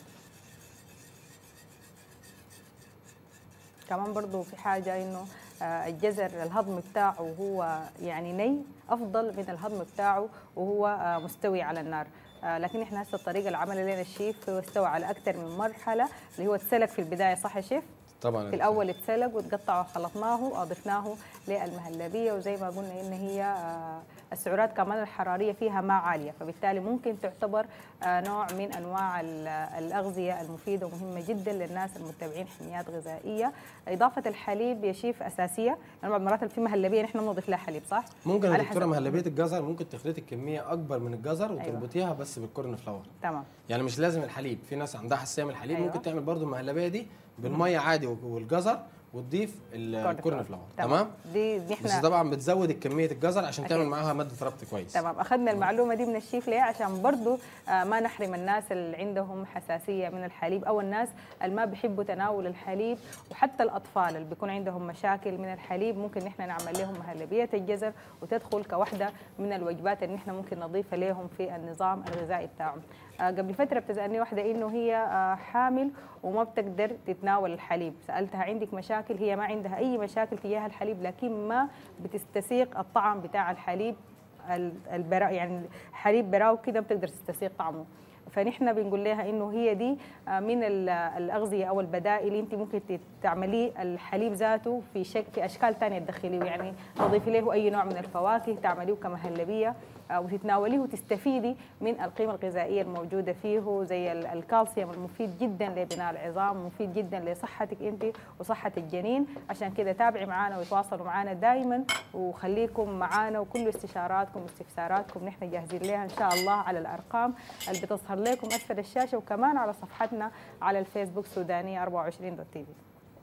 كمان برضو في حاجة انه آه، الجزر الهضم بتاعه وهو يعني ني افضل من الهضم بتاعه وهو آه، مستوي على النار آه، لكن احنا هسه الطريقة اللي عملها لنا الشيف هو استوى على اكثر من مرحلة اللي هو اتسلق في البداية صح يا شيف؟ طبعا في الاول اتسلق وتقطع وخلطناه واضفناه للمهلبيه وزي ما قلنا ان هي آه، السعرات كمان الحراريه فيها ما عاليه فبالتالي ممكن تعتبر آه، نوع من انواع ال- الاغذيه المفيده ومهمه جدا للناس المتبعين حميات غذائيه اضافه الحليب يا شيف اساسيه لانه بعض المرات في مهلبيه نحن بنضيف لها حليب صح ممكن يا على دكتوره حسب. مهلبيه الجزر ممكن تخلطي كميه اكبر من الجزر وتربطيها بس بالكورن فلاور تمام يعني مش لازم الحليب في ناس عندها حساسيه من الحليب أيوة. ممكن تعمل برضو المهلبيه دي بالميه عادي والجزر وتضيف الكورن فلاور تمام دي دي بس احنا طبعا بتزود كميه الجزر عشان تعمل أكيد. معاها ماده ربط كويس تمام اخذنا المعلومه دي من الشيف ليه عشان برضو آه، ما نحرم الناس اللي عندهم حساسيه من الحليب او الناس اللي ما بيحبوا تناول الحليب وحتى الاطفال اللي بيكون عندهم مشاكل من الحليب ممكن نحن نعمل لهم مهلبيه الجزر وتدخل كوحده من الوجبات اللي نحن ممكن نضيفها لهم في النظام الغذائي بتاعهم آه، قبل فتره بتسالني واحده انه هي آه، حامل وما بتقدر تتناول الحليب سالتها عندك مشاكل هي ما عندها اي مشاكل تجاه الحليب لكن ما بتستسيق الطعم بتاع الحليب ال- البرا يعني حليب براو كده بتقدر تستسيغ طعمه فنحن بنقول لها انه هي دي آه، من ال- الاغذيه او البدائل انت ممكن ت- تعمليه الحليب ذاته في شك في اشكال ثانيه تدخليه يعني تضيفي له اي نوع من الفواكه تعمليه كمهلبيه آه، وتتناوليه وتستفيدي من القيمه الغذائيه الموجوده فيه زي ال- الكالسيوم المفيد جدا لبناء العظام مفيد جدا لصحتك انت وصحه الجنين عشان كده تابعي معنا وتواصلوا معنا دائما وخليكم معنا وكل استشاراتكم واستفساراتكم نحن جاهزين لها ان شاء الله على الارقام اللي بتظهر لكم اسفل الشاشه وكمان على صفحتنا على الفيسبوك سودانيه 24 دوت تي في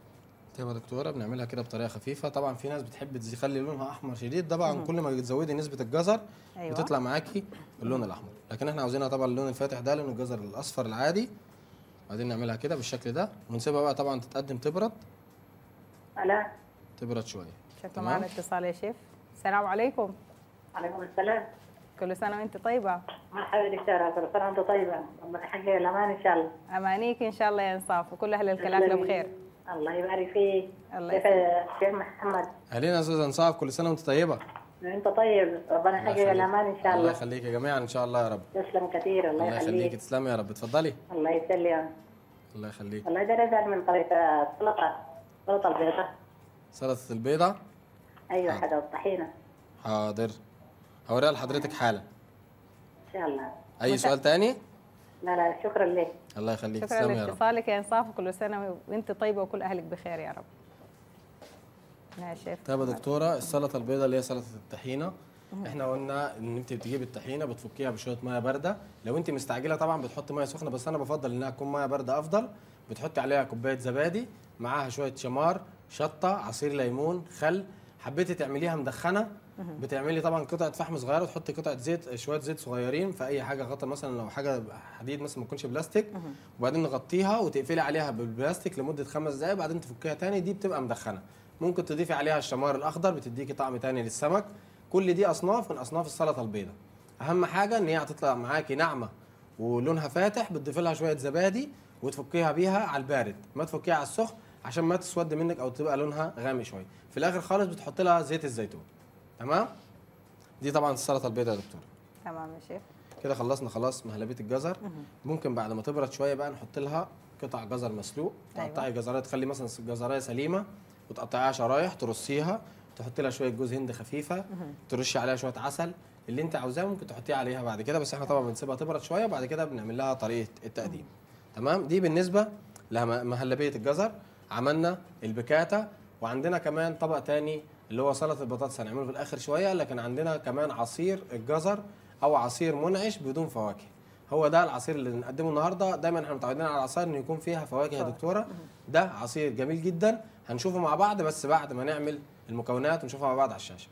طيب يا دكتوره بنعملها كده بطريقه خفيفه طبعا في ناس بتحب تخلي لونها احمر شديد طبعا كل ما تزودي نسبه الجزر أيوة. بتطلع معاكي اللون الاحمر لكن احنا عاوزينها طبعا اللون الفاتح ده لانه الجزر الاصفر العادي بعدين نعملها كده بالشكل ده ونسيبها بقى طبعا تتقدم تبرد ألا تبرد شويه شكرا تمام. معنا اتصال يا شيف السلام عليكم عليكم السلام كل سنه وانت طيبه مرحبا دكتورة كل سنة وأنت طيبة ربنا يحقق الأمان إن شاء الله امانيك ان شاء الله يا انصاف وكل اهل الكلاكله بخير الله يبارك فيك الله كيف يسلمك. الشيخ محمد اهلين يا استاذ انصاف كل سنه وانت طيبه أنت طيب ربنا الله يحقق يخليك. الأمان إن شاء الله الله يخليك يا جماعه ان شاء الله يا رب تسلم كثير الله الله يخليك يخليك تسلمي يا رب اتفضلي الله يسلمك الله يخليك والله ده رزق من طريقة السلطة السلطة البيضاء سلطه البيضه أيوة حاضر. حدا الطحينة حاضر هوريها لحضرتك حالا إن شاء الله اي مت- سؤال تاني لا لا شكرا لك الله يخليك شكرا تسلمي يا رب لاتصالك يا انصاف وكل سنه وانت طيبه وكل اهلك بخير يا رب يا شيف طيب يا دكتوره السلطه البيضاء اللي هي سلطه الطحينه احنا قلنا ان انت بتجيبي الطحينه بتفكيها بشويه ميه بارده لو انت مستعجله طبعا بتحطي ميه سخنه بس انا بفضل انها تكون ميه بارده افضل بتحطي عليها كوبايه زبادي معاها شويه شمار شطه عصير ليمون خل حبيتي تعمليها مدخنه بتعملي طبعا قطعه فحم صغيره وتحطي قطعه زيت شويه زيت صغيرين في اي حاجه غطا مثلا لو حاجه حديد مثلا ما تكونش بلاستيك وبعدين نغطيها وتقفلي عليها بالبلاستيك لمده خمس دقائق وبعدين تفكيها تاني دي بتبقى مدخنه ممكن تضيفي عليها الشمار الاخضر بتديكي طعم تاني للسمك كل دي اصناف من اصناف السلطه البيضاء اهم حاجه ان هي هتطلع معاكي ناعمه ولونها فاتح بتضيفي لها شويه زبادي وتفكيها بيها على البارد ما تفكيها على السخن عشان ما تسود منك او تبقى لونها غامق شويه في الاخر خالص بتحط لها زيت الزيتون تمام دي طبعا السلطه البيضاء يا دكتور تمام يا شيف كده خلصنا خلاص مهلبيه الجزر ممكن بعد ما تبرد شويه بقى نحط لها قطع جزر مسلوق أيوة. تقطعي جزرايه تخلي مثلا جزرايه سليمه وتقطعيها شرايح ترصيها تحطي لها شويه جوز هند خفيفه ترشي عليها شويه عسل اللي انت عاوزاه ممكن تحطيه عليها بعد كده بس احنا طبعا بنسيبها تبرد شويه وبعد كده بنعمل لها طريقه التقديم تمام دي بالنسبه لمهلبيه الجزر عملنا البكاتا وعندنا كمان طبق تاني اللي هو سلطه البطاطس هنعمله في الاخر شويه لكن عندنا كمان عصير الجزر او عصير منعش بدون فواكه هو ده العصير اللي بنقدمه النهارده دايما احنا متعودين على العصائر انه يكون فيها فواكه يا دكتوره ده عصير جميل جدا هنشوفه مع بعض بس بعد ما نعمل المكونات ونشوفها مع بعض على الشاشه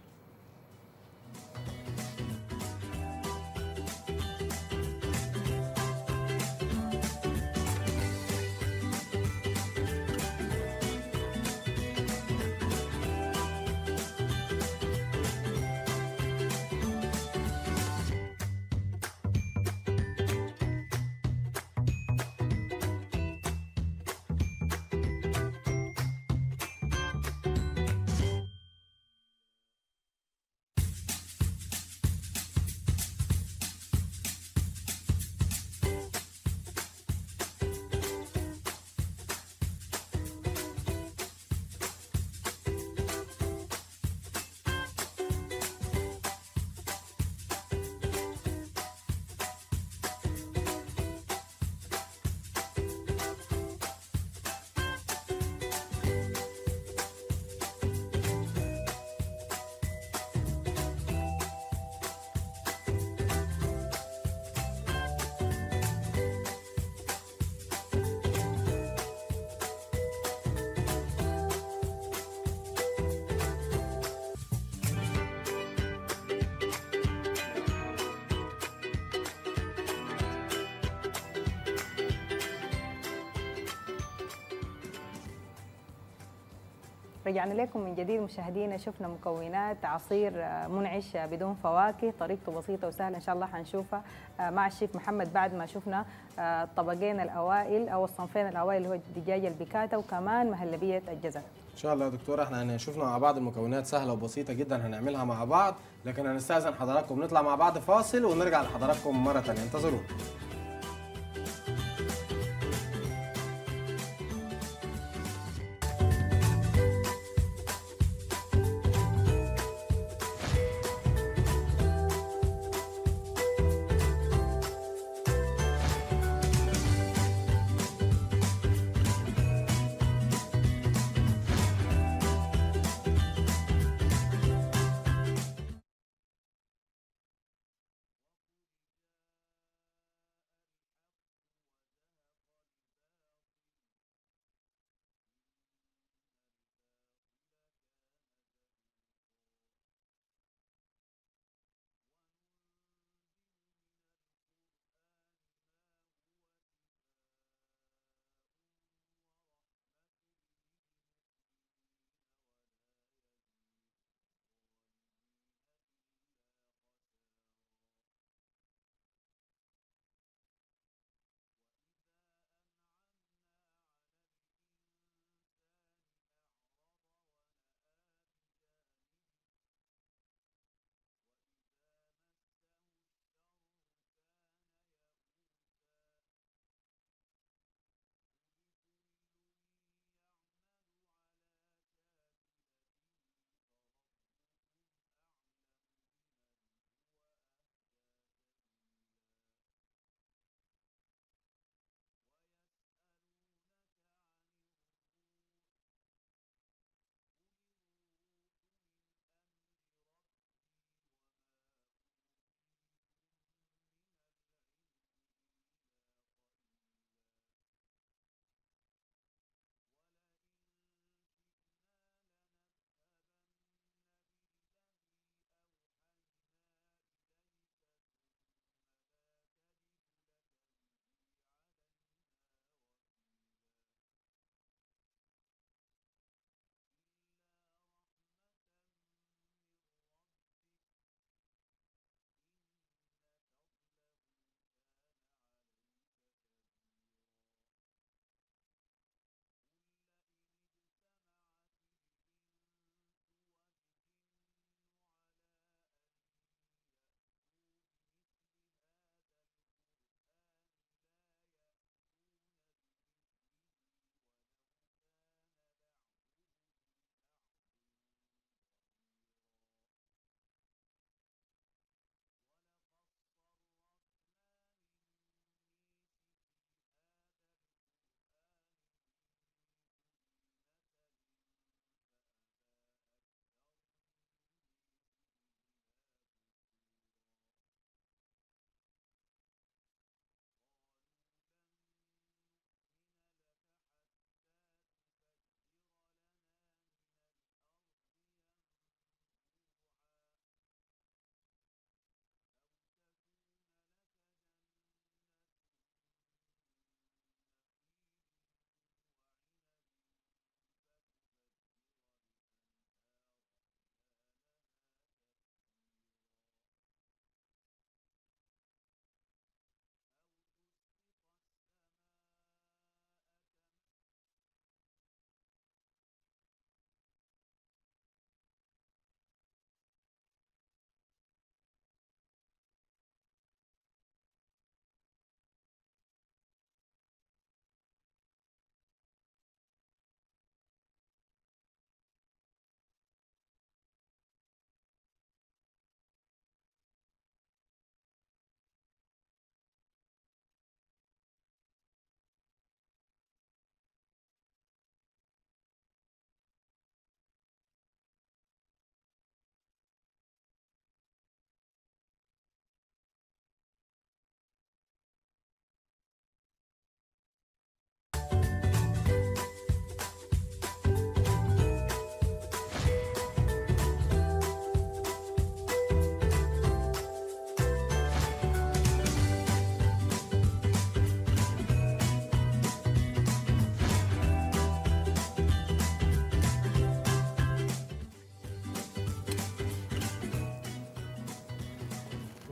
رجعنا لكم من جديد مشاهدينا شفنا مكونات عصير آه، منعش آه، بدون فواكه طريقته بسيطة وسهلة إن شاء الله حنشوفها آه، مع الشيف محمد بعد ما شفنا آه، الطبقين الأوائل أو الصنفين الأوائل اللي هو الدجاج البيكاتا وكمان مهلبية الجزر ان شاء الله يا دكتوره احنا هنشوفنا مع بعض المكونات سهله وبسيطه جدا هنعملها مع بعض لكن هنستاذن حضراتكم نطلع مع بعض فاصل ونرجع لحضراتكم مره ثانيه انتظرونا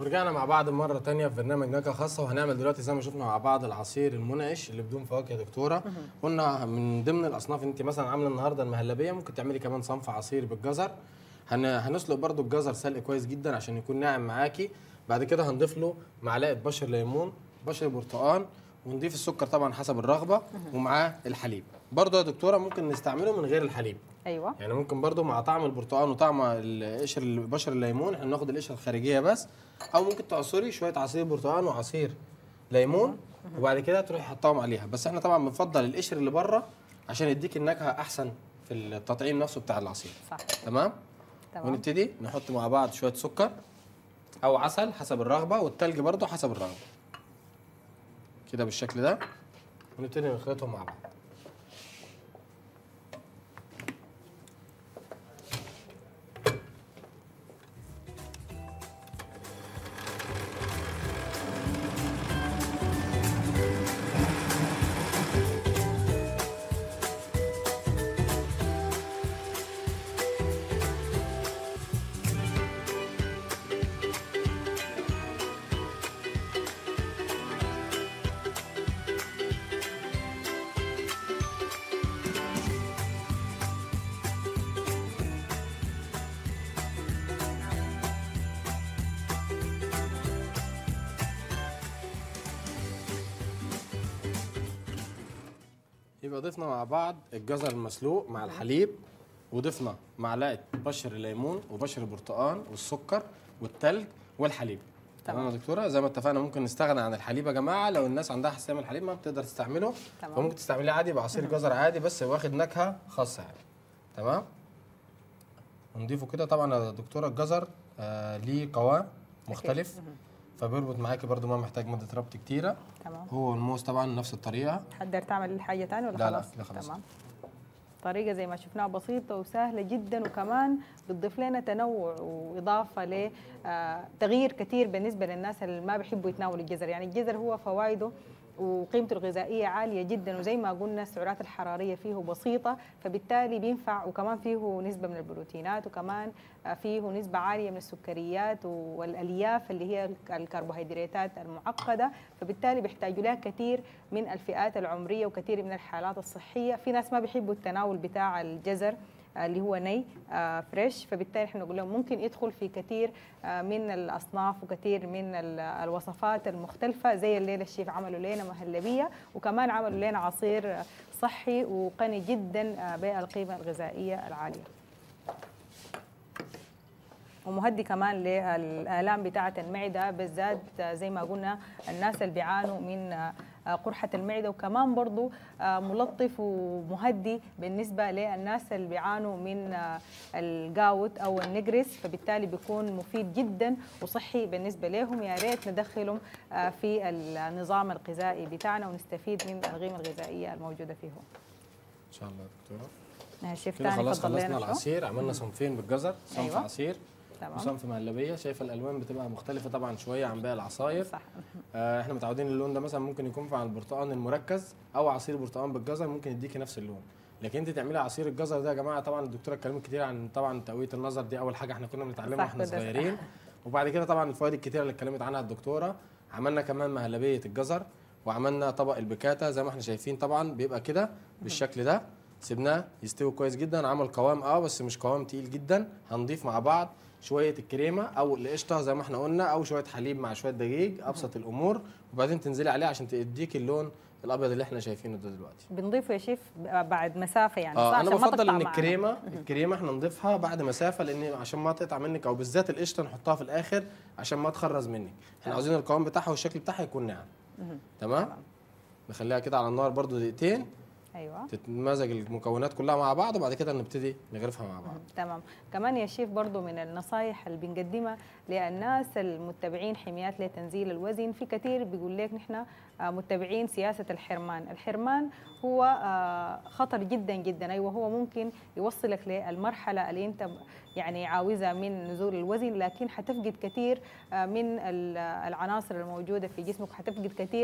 ورجعنا مع بعض مرة تانية في برنامج نكهة خاصة وهنعمل دلوقتي زي ما شفنا مع بعض العصير المنعش اللي بدون فواكه يا دكتورة قلنا من ضمن الأصناف انت مثلا عاملة النهاردة المهلبية ممكن تعملي كمان صنف عصير بالجزر هن... هنسلق برضو الجزر سلق كويس جدا عشان يكون ناعم معاكي بعد كده هنضيف له معلقة بشر ليمون بشر برتقال ونضيف السكر طبعا حسب الرغبة ومعاه الحليب برضو يا دكتورة ممكن نستعمله من غير الحليب ايوه يعني ممكن برضو مع طعم البرتقال وطعم القشر بشر الليمون احنا بناخد القشره الخارجيه بس او ممكن تعصري شويه عصير برتقال وعصير ليمون وبعد كده تروحي حطاهم عليها بس احنا طبعا بنفضل القشر اللي بره عشان يديك النكهه احسن في التطعيم نفسه بتاع العصير صح تمام تمام ونبتدي نحط مع بعض شويه سكر او عسل حسب الرغبه والتلج برضو حسب الرغبه كده بالشكل ده ونبتدي نخلطهم مع بعض يبقى ضفنا مع بعض الجزر المسلوق مع الحليب وضفنا معلقه بشر الليمون وبشر البرتقال والسكر والتلج والحليب تمام. تمام يا دكتوره زي ما اتفقنا ممكن نستغنى عن الحليب يا جماعه لو الناس عندها حساسيه من الحليب ما بتقدر تستعمله تمام. فممكن تستعمليه عادي بعصير جزر عادي بس واخد نكهه خاصه يعني تمام ونضيفه كده طبعا يا دكتوره الجزر آه ليه قوام مختلف فبيربط معاكي برده ما محتاج ماده ربط كتيره تمام هو الموز طبعا نفس الطريقه تقدر تعمل حاجه ثانيه ولا لا، لا، خلاص لا، خلاص. تمام طريقه زي ما شفناها بسيطه وسهله جدا وكمان بتضيف لنا تنوع واضافه ل آه، تغيير كثير بالنسبه للناس اللي ما بيحبوا يتناولوا الجزر يعني الجزر هو فوائده وقيمته الغذائيه عاليه جدا وزي ما قلنا السعرات الحراريه فيه بسيطه فبالتالي بينفع وكمان فيه نسبه من البروتينات وكمان آه، فيه نسبه عاليه من السكريات والالياف اللي هي الكربوهيدراتات المعقده فبالتالي بيحتاجوا لها كثير من الفئات العمريه وكثير من الحالات الصحيه في ناس ما بيحبوا التناول بتاع الجزر آه، اللي هو ني آه، فريش فبالتالي احنا نقول لهم ممكن يدخل في كثير آه، من الاصناف وكثير من ال- الوصفات المختلفه زي الليله الشيف عملوا لنا مهلبيه وكمان عملوا لنا عصير آه، صحي وغني جدا آه، بالقيمه الغذائيه العاليه ومهدي كمان للآلام بتاعة المعدة بالذات زي ما قلنا الناس اللي بيعانوا من قرحة المعدة وكمان برضو ملطف ومهدي بالنسبة للناس اللي بيعانوا من الجاوت أو النجرس فبالتالي بيكون مفيد جدا وصحي بالنسبة لهم يا ريت ندخلهم في النظام الغذائي بتاعنا ونستفيد من القيمة الغذائية الموجودة فيهم ان شاء الله يا دكتوره شيف كده تاني خلاص فضل خلصنا لنا شو؟ العصير عملنا صنفين بالجزر صنف أيوة. عصير تمام وصنف مهلبيه شايفه الالوان بتبقى مختلفه طبعا شويه عن باقي العصاير صح آه احنا متعودين اللون ده مثلا ممكن يكون مع البرتقال المركز او عصير برتقال بالجزر ممكن يديكي نفس اللون لكن انت تعملي عصير الجزر ده يا جماعه طبعا الدكتوره اتكلمت كتير عن طبعا تقويه النظر دي اول حاجه احنا كنا بنتعلمها صح، واحنا كده صح. صغيرين وبعد كده طبعا الفوائد الكتيره اللي اتكلمت عنها الدكتوره عملنا كمان مهلبيه الجزر وعملنا طبق البكاتا زي ما احنا شايفين طبعا بيبقى كده بالشكل ده سيبناه يستوي كويس جدا عمل قوام اه بس مش قوام تقيل جدا هنضيف مع بعض شويه الكريمه او القشطه زي ما احنا قلنا او شويه حليب مع شويه دقيق ابسط الامور وبعدين تنزلي عليه عشان تديك اللون الابيض اللي احنا شايفينه ده دلوقتي بنضيفه يا شيف بعد مسافة يعني صح اه انا عشان ما بفضل تقطع ان معنا. الكريمه الكريمه احنا نضيفها بعد مسافه لان عشان ما تقطع منك او بالذات القشطه نحطها في الاخر عشان ما تخرز منك احنا تمام. عاوزين القوام بتاعها والشكل بتاعها يكون ناعم تمام نخليها كده على النار برضو دقيقتين ايوه تتمزج المكونات كلها مع بعض وبعد كده نبتدي نغرفها مع بعض تمام كمان يا شيف برضو من النصائح اللي بنقدمها للناس المتبعين حميات لتنزيل الوزن في كثير بيقول لك نحن آه، متبعين سياسة الحرمان الحرمان هو آه، خطر جدا جدا أيوة هو ممكن يوصلك للمرحلة اللي أنت يعني عاوزها من نزول الوزن لكن حتفقد كثير آه، من ال- العناصر الموجودة في جسمك حتفقد كثير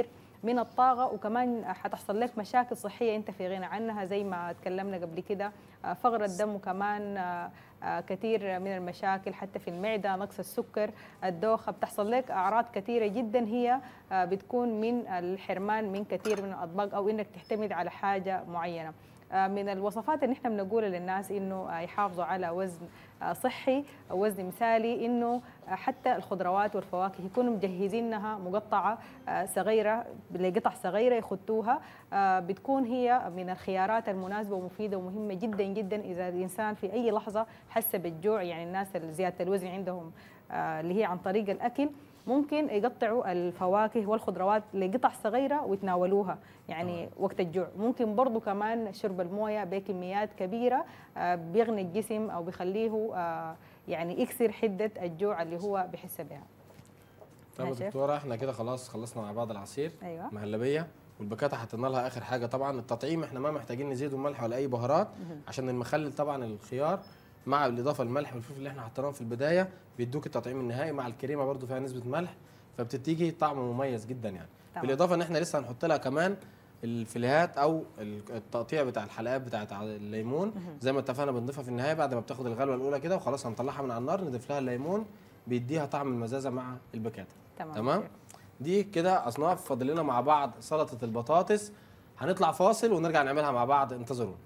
من الطاقه وكمان حتحصل لك مشاكل صحيه انت في غنى عنها زي ما تكلمنا قبل كده آه، فقر الدم وكمان آه، آه، كثير من المشاكل حتى في المعده نقص السكر الدوخه بتحصل لك اعراض كثيره جدا هي آه، بتكون من الحرمان من كثير من الاطباق او انك تعتمد على حاجه معينه آه، من الوصفات اللي احنا بنقولها للناس انه آه، يحافظوا على وزن آه، صحي وزن مثالي انه آه، حتى الخضروات والفواكه يكونوا مجهزينها مقطعه آه، صغيره لقطع صغيره يخطوها آه، بتكون هي من الخيارات المناسبه ومفيده ومهمه جدا جدا اذا الانسان في اي لحظه حس بالجوع يعني الناس اللي زياده الوزن عندهم آه، اللي هي عن طريق الاكل ممكن يقطعوا الفواكه والخضروات لقطع صغيره ويتناولوها يعني وقت الجوع ممكن برضو كمان شرب المويه بكميات كبيره آه، بيغني الجسم او بيخليه آه، يعني يكسر حده الجوع اللي هو بيحس بها طيب يا يا شيف. دكتوره احنا كده خلاص خلصنا مع بعض العصير ايوه مهلبيه والبكاته حطينا لها اخر حاجه طبعا التطعيم احنا ما محتاجين نزيد ملح ولا اي بهارات عشان المخلل طبعا الخيار مع الاضافه الملح والفلفل اللي احنا حطيناهم في البدايه بيدوك التطعيم النهائي مع الكريمه برضو فيها نسبه ملح فبتديكي طعم مميز جدا يعني تمام. بالاضافه ان احنا لسه هنحط لها كمان الفيليهات او التقطيع بتاع الحلقات بتاعت الليمون زي ما اتفقنا بنضيفها في النهايه بعد ما بتاخد الغلوه الاولى كده وخلاص هنطلعها من على النار نضيف لها الليمون بيديها طعم المزازه مع البكاته تمام تمام شيف. دي كده اصناف فاضل لنا مع بعض سلطه البطاطس هنطلع فاصل ونرجع نعملها مع بعض انتظرونا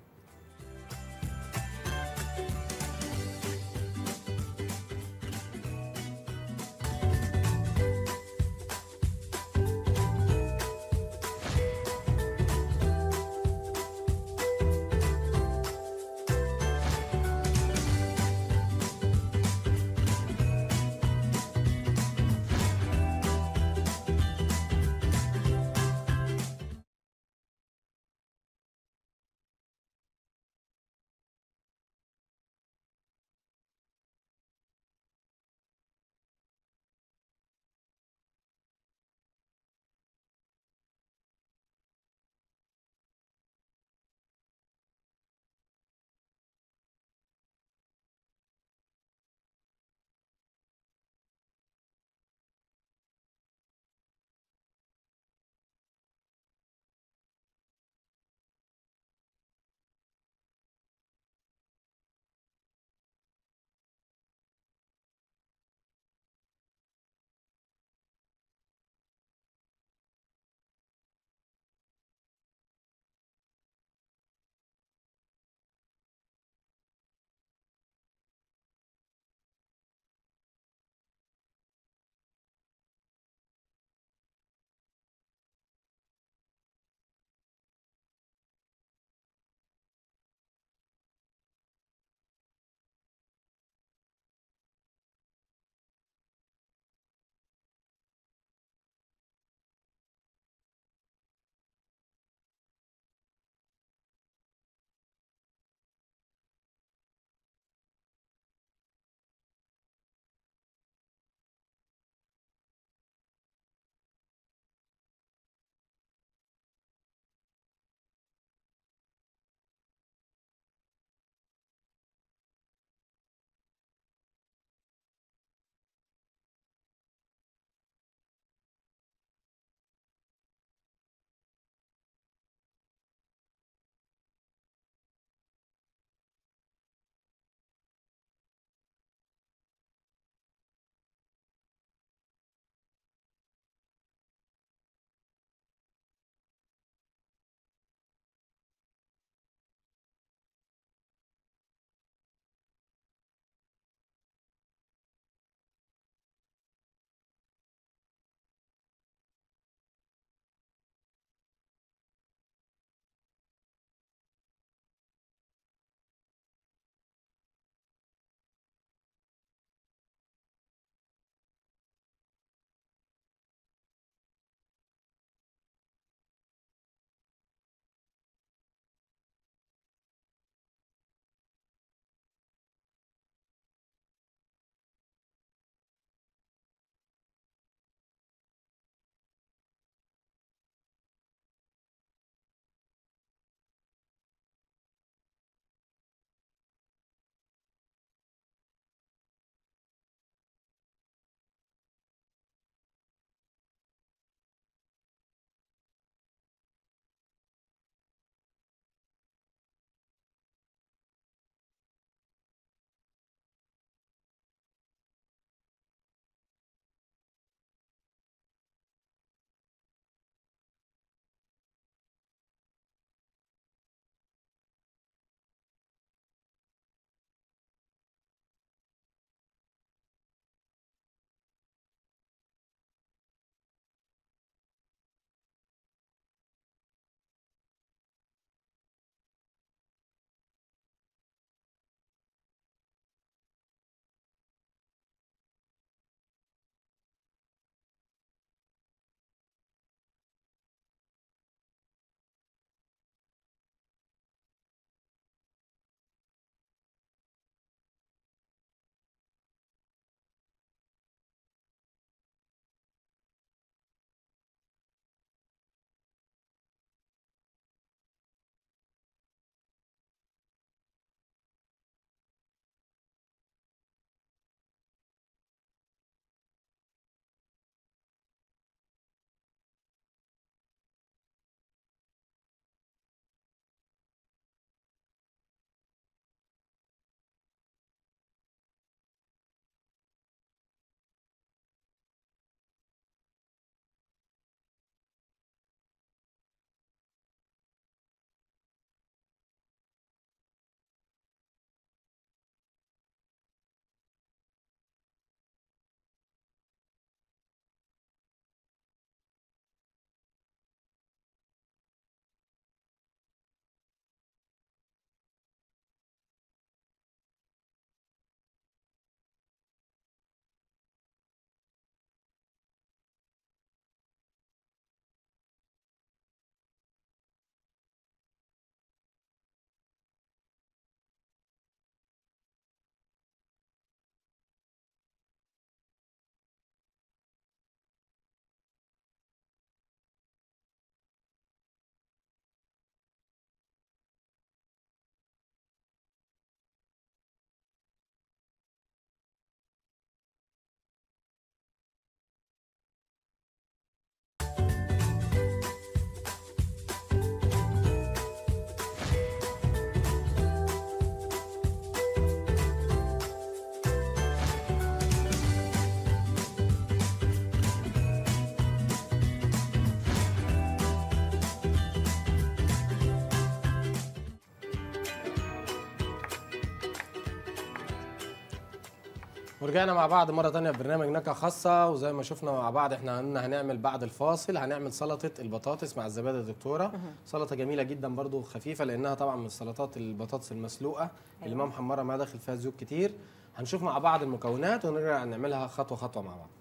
ورجعنا مع بعض مره تانية في برنامج نكهه خاصه وزي ما شفنا مع بعض احنا قلنا هنعمل بعد الفاصل هنعمل سلطه البطاطس مع الزبادي يا دكتوره سلطه جميله جدا برضو خفيفه لانها طبعا من سلطات البطاطس المسلوقه اللي ما محمره ما داخل فيها زيوت كتير هنشوف مع بعض المكونات ونرجع نعملها خطوه خطوه مع بعض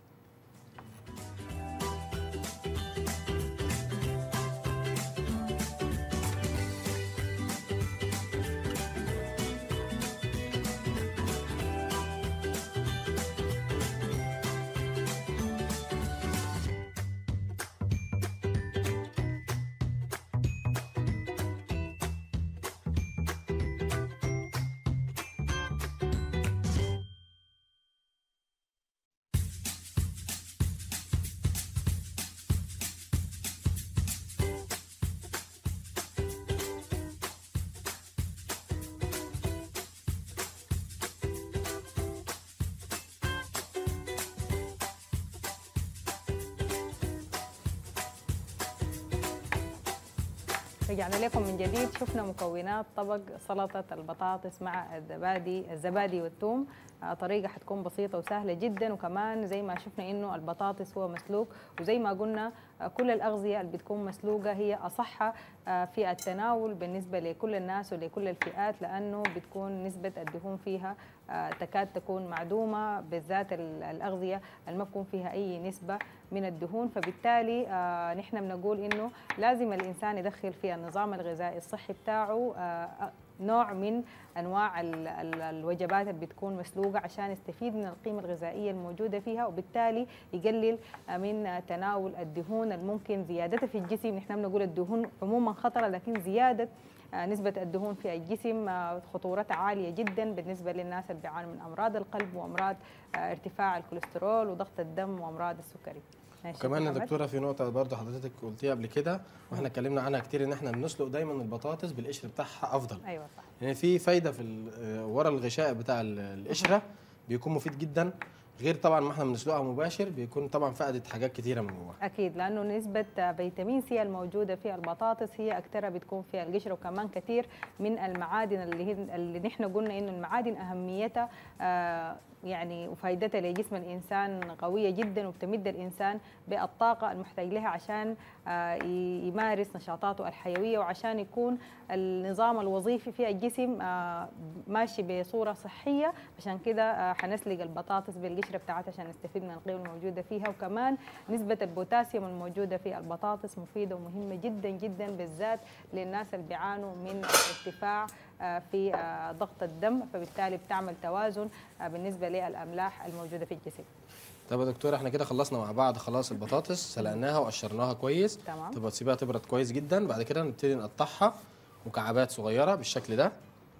رجعنا لكم من جديد شفنا مكونات طبق سلطة البطاطس مع الزبادي الزبادي والثوم آه، طريقة حتكون بسيطة وسهلة جدا وكمان زي ما شفنا انه البطاطس هو مسلوق وزي ما قلنا آه، كل الأغذية اللي بتكون مسلوقة هي أصحها آه، في التناول بالنسبة لكل الناس ولكل الفئات لأنه بتكون نسبة الدهون فيها آه، تكاد تكون معدومة بالذات ال- الأغذية اللي ما بكون فيها أي نسبة من الدهون فبالتالي آه، نحن بنقول إنه لازم الإنسان يدخل في النظام الغذائي الصحي بتاعه آه، نوع من انواع ال- ال- الوجبات اللي بتكون مسلوقه عشان يستفيد من القيمه الغذائيه الموجوده فيها وبالتالي يقلل من تناول الدهون الممكن زيادتها في الجسم نحن بنقول الدهون عموما خطره لكن زياده آه، نسبة الدهون في الجسم آه، خطورتها عالية جدا بالنسبة للناس اللي بيعانوا من أمراض القلب وأمراض آه، ارتفاع الكوليسترول وضغط الدم وأمراض السكري ماشي وكمان يا محمد؟ دكتوره في نقطه برضه حضرتك قلتيها قبل كده واحنا اتكلمنا عنها كتير ان احنا بنسلق دايما البطاطس بالقشر بتاعها افضل أيوة صح يعني في فايده في ال- آه، ورا الغشاء بتاع ال- القشره بيكون مفيد جدا غير طبعا ما احنا بنسلقها مباشر بيكون طبعا فقدت حاجات كتيره من جواها أكيد لأنه نسبة فيتامين سي الموجودة في البطاطس هي أكثرها بتكون في القشرة وكمان كثير من المعادن اللي هي اللي نحن قلنا إنه المعادن أهميتها آه، يعني وفائدتها لجسم الإنسان قوية جدا وبتمد الإنسان بالطاقة المحتاج لها عشان آه، ي- يمارس نشاطاته الحيوية وعشان يكون النظام الوظيفي في الجسم آه، ماشي بصورة صحية عشان كده آه، حنسلق البطاطس بالقشرة بتاعتها عشان نستفيد من القيمة الموجودة فيها وكمان نسبة البوتاسيوم الموجودة في البطاطس مفيدة ومهمة جدا جدا بالذات للناس اللي بيعانوا من ارتفاع آه، في آه، ضغط الدم فبالتالي بتعمل توازن آه، بالنسبة للأملاح الموجودة في الجسم طب يا دكتوره احنا كده خلصنا مع بعض خلاص البطاطس سلقناها وقشرناها كويس تمام. تبقى تسيبها تبرد كويس جدا بعد كده نبتدي نقطعها مكعبات صغيره بالشكل ده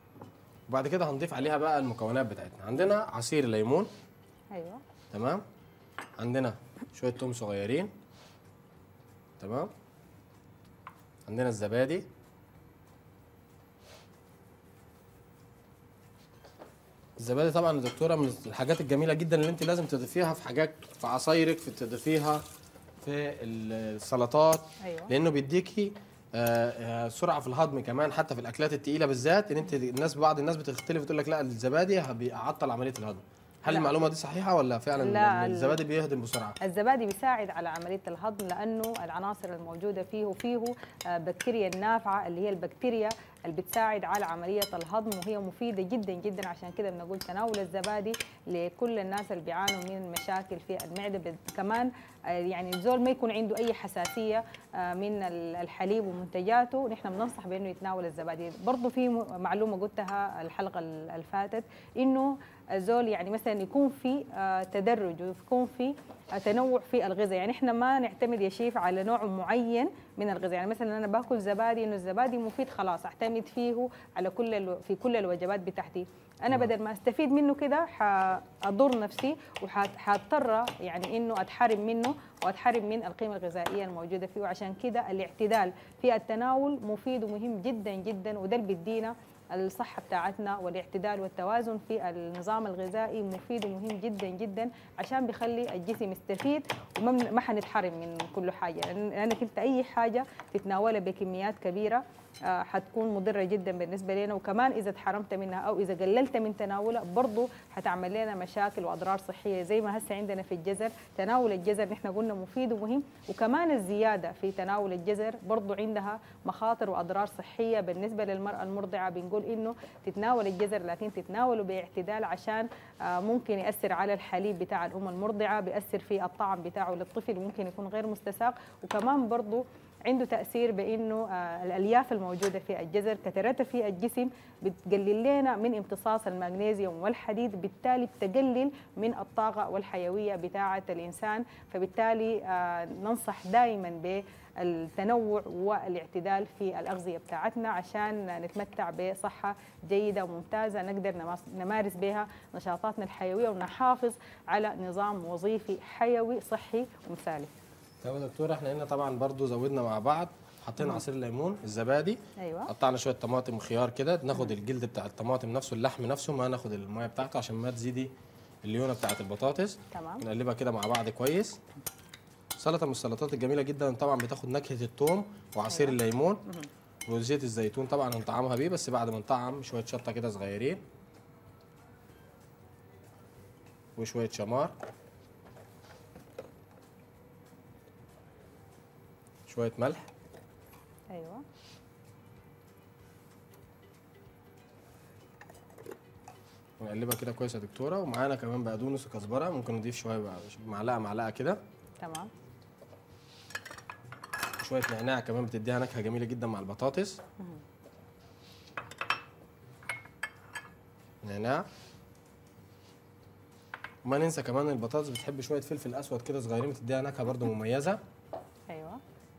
وبعد كده هنضيف عليها بقى المكونات بتاعتنا عندنا عصير ليمون أيوة تمام عندنا شويه توم صغيرين تمام عندنا الزبادي الزبادي طبعا يا دكتوره من الحاجات الجميله جدا اللي انت لازم تضيفيها في حاجات في عصايرك في تضيفيها في السلطات أيوة. لانه بيديكي آه، آه، سرعه في الهضم كمان حتى في الاكلات التقيله بالذات ان انت الناس بعض الناس بتختلف تقول لك لا الزبادي بيعطل عمليه الهضم هل لا. المعلومه دي صحيحه ولا فعلا لا، إن ال- الزبادي بيهضم بسرعه الزبادي بيساعد على عملية الهضم لأنه العناصر الموجودة فيه فيه آه، بكتيريا النافعة اللي هي البكتيريا اللي بتساعد على عملية الهضم وهي مفيدة جدا جدا عشان كده بنقول تناول الزبادي لكل الناس اللي بيعانوا من مشاكل في المعدة بت- كمان آه، يعني الزول ما يكون عنده أي حساسية آه، من ال- الحليب ومنتجاته نحن بننصح بأنه يتناول الزبادي برضو في م- معلومة قلتها الحلقة ال- اللي فاتت إنه الزول يعني مثلا يكون في آه، تدرج ويكون في آه، تنوع في الغذاء يعني احنا ما نعتمد يا شيف على نوع معين من الغذاء يعني مثلا انا باكل زبادي انه الزبادي مفيد خلاص اعتمد فيه على كل الو... في كل الوجبات بتاعتي انا بدل ما استفيد منه كده حاضر نفسي وحاضطر يعني انه اتحرم منه واتحرم من القيمه الغذائيه الموجوده فيه وعشان كده الاعتدال في التناول مفيد ومهم جدا جدا وده اللي بيدينا الصحة بتاعتنا والاعتدال والتوازن في النظام الغذائي مفيد ومهم جدا جدا عشان بيخلي الجسم يستفيد وما من- ما حنتحرم من كل حاجة لأن- لأنك انت أي حاجة تتناولها بكميات كبيرة آه، حتكون مضره جدا بالنسبه لنا وكمان اذا اتحرمت منها او اذا قللت من تناولها برضه حتعمل لنا مشاكل واضرار صحيه زي ما هسه عندنا في الجزر تناول الجزر نحن قلنا مفيد ومهم وكمان الزياده في تناول الجزر برضه عندها مخاطر واضرار صحيه بالنسبه للمراه المرضعه بنقول انه تتناول الجزر لكن تتناوله باعتدال عشان آه، ممكن ياثر على الحليب بتاع الام المرضعه بياثر في الطعم بتاعه للطفل ممكن يكون غير مستساغ وكمان برضه عنده تاثير بانه آه، الالياف الموجوده في الجزر كثرتها في الجسم بتقلل لنا من امتصاص المغنيسيوم والحديد بالتالي بتقلل من الطاقه والحيويه بتاعه الانسان فبالتالي آه، ننصح دائما بالتنوع والاعتدال في الاغذيه بتاعتنا عشان نتمتع بصحه جيده وممتازه نقدر نماس- نمارس بها نشاطاتنا الحيويه ونحافظ على نظام وظيفي حيوي صحي ومثالي طيب يا دكتوره احنا هنا طبعا برضو زودنا مع بعض حطينا عصير الليمون الزبادي ايوه قطعنا شويه طماطم وخيار كده ناخد الجلد بتاع الطماطم نفسه اللحم نفسه ما ناخد الميه بتاعته عشان ما تزيدي الليونه بتاعت البطاطس تمام نقلبها كده مع بعض كويس سلطه من السلطات الجميله جدا طبعا بتاخد نكهه الثوم وعصير الليمون وزيت الزيتون طبعا هنطعمها بيه بس بعد ما نطعم شويه شطه كده صغيرين وشويه شمار شويه ملح ايوه ونقلبها كده كويس يا دكتوره ومعانا كمان بقدونس وكزبره ممكن نضيف شويه بقى معلقه معلقه كده تمام شويه نعناع كمان بتديها نكهه جميله جدا مع البطاطس نعناع وما ننسى كمان البطاطس بتحب شويه فلفل اسود كده صغيرين بتديها نكهه برده مميزه ايوه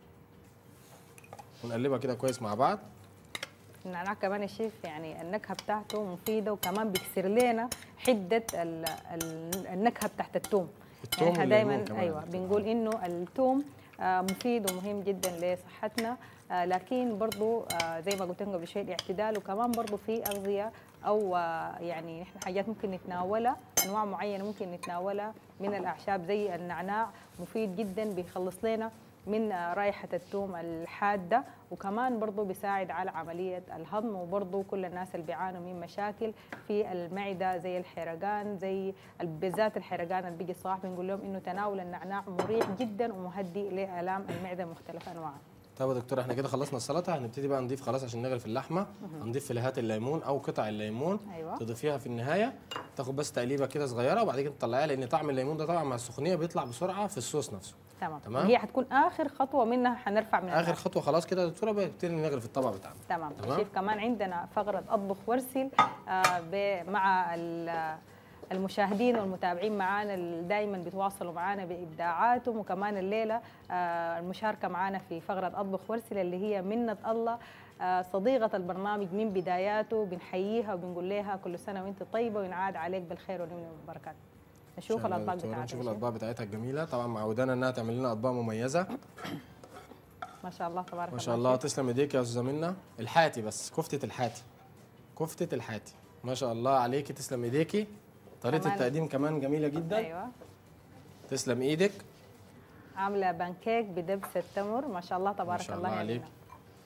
ونقلبها كده كويس مع بعض النعناع كمان يا شيف يعني النكهه بتاعته مفيده وكمان بيكسر لنا حده ال ال النكهه بتاعت الثوم الثوم يعني احنا والليمون دايما كمان ايوه يا دكتور. بنقول انه الثوم آه، مفيد ومهم جدا لصحتنا آه، لكن برضو آه، زي ما قلت لكم قبل شوي الاعتدال وكمان برضو في اغذيه او آه، يعني نحن حاجات ممكن نتناولها انواع معينه ممكن نتناولها من الاعشاب زي النعناع مفيد جدا بيخلص لنا من آه، رائحة الثوم الحادة وكمان برضو بيساعد على عملية الهضم وبرضو كل الناس اللي بيعانوا من مشاكل في المعدة زي الحرقان زي بالذات الحرقان اللي بيجي صاح بنقول لهم انه تناول النعناع مريح جدا ومهدي لآلام المعدة مختلف انواعها طب يا دكتور احنا كده خلصنا السلطه هنبتدي بقى نضيف خلاص عشان نغرف اللحمه هنضيف فلهات الليمون او قطع الليمون ايوه تضيفيها في النهايه تاخد بس تقليبه كده صغيره وبعد كده تطلعيها لان طعم الليمون ده طبعا مع السخونيه بيطلع بسرعه في الصوص نفسه تمام تمام. هي حتكون اخر خطوة منها حنرفع من اخر النار. خطوه خلاص كده يا دكتوره بقى نبتدي نغرف الطبق بتاعنا تمام تمام. شيف كمان عندنا فقرة أطبخ وارسل آه، ب- مع ال- المشاهدين والمتابعين معانا اللي دائما بيتواصلوا معانا بإبداعاتهم وكمان الليلة آه، المشاركة معانا في فقرة أطبخ وارسل اللي هي منة الله آه، صديقة البرنامج من بداياته بنحييها وبنقول لها كل سنة وانت طيبة وينعاد عليك بالخير واليمن والبركات نشوف إن شاء الله يا الأطباق دكتورة، بتاعتها نشوف يا شيف. الاطباق بتاعتها الجميله طبعا معودانا انها تعمل لنا اطباق مميزه ما شاء الله تبارك ما شاء الله شيف. تسلم ايديك يا استاذه منى الحاتي بس كفته الحاتي كفته الحاتي ما شاء الله عليكي تسلم ايديكي طريقه كمان. التقديم كمان جميله جدا أيوة تسلم ايدك عاملة بانكيك بدبس التمر ما شاء الله تبارك شاء الله الله يا عليك. منى.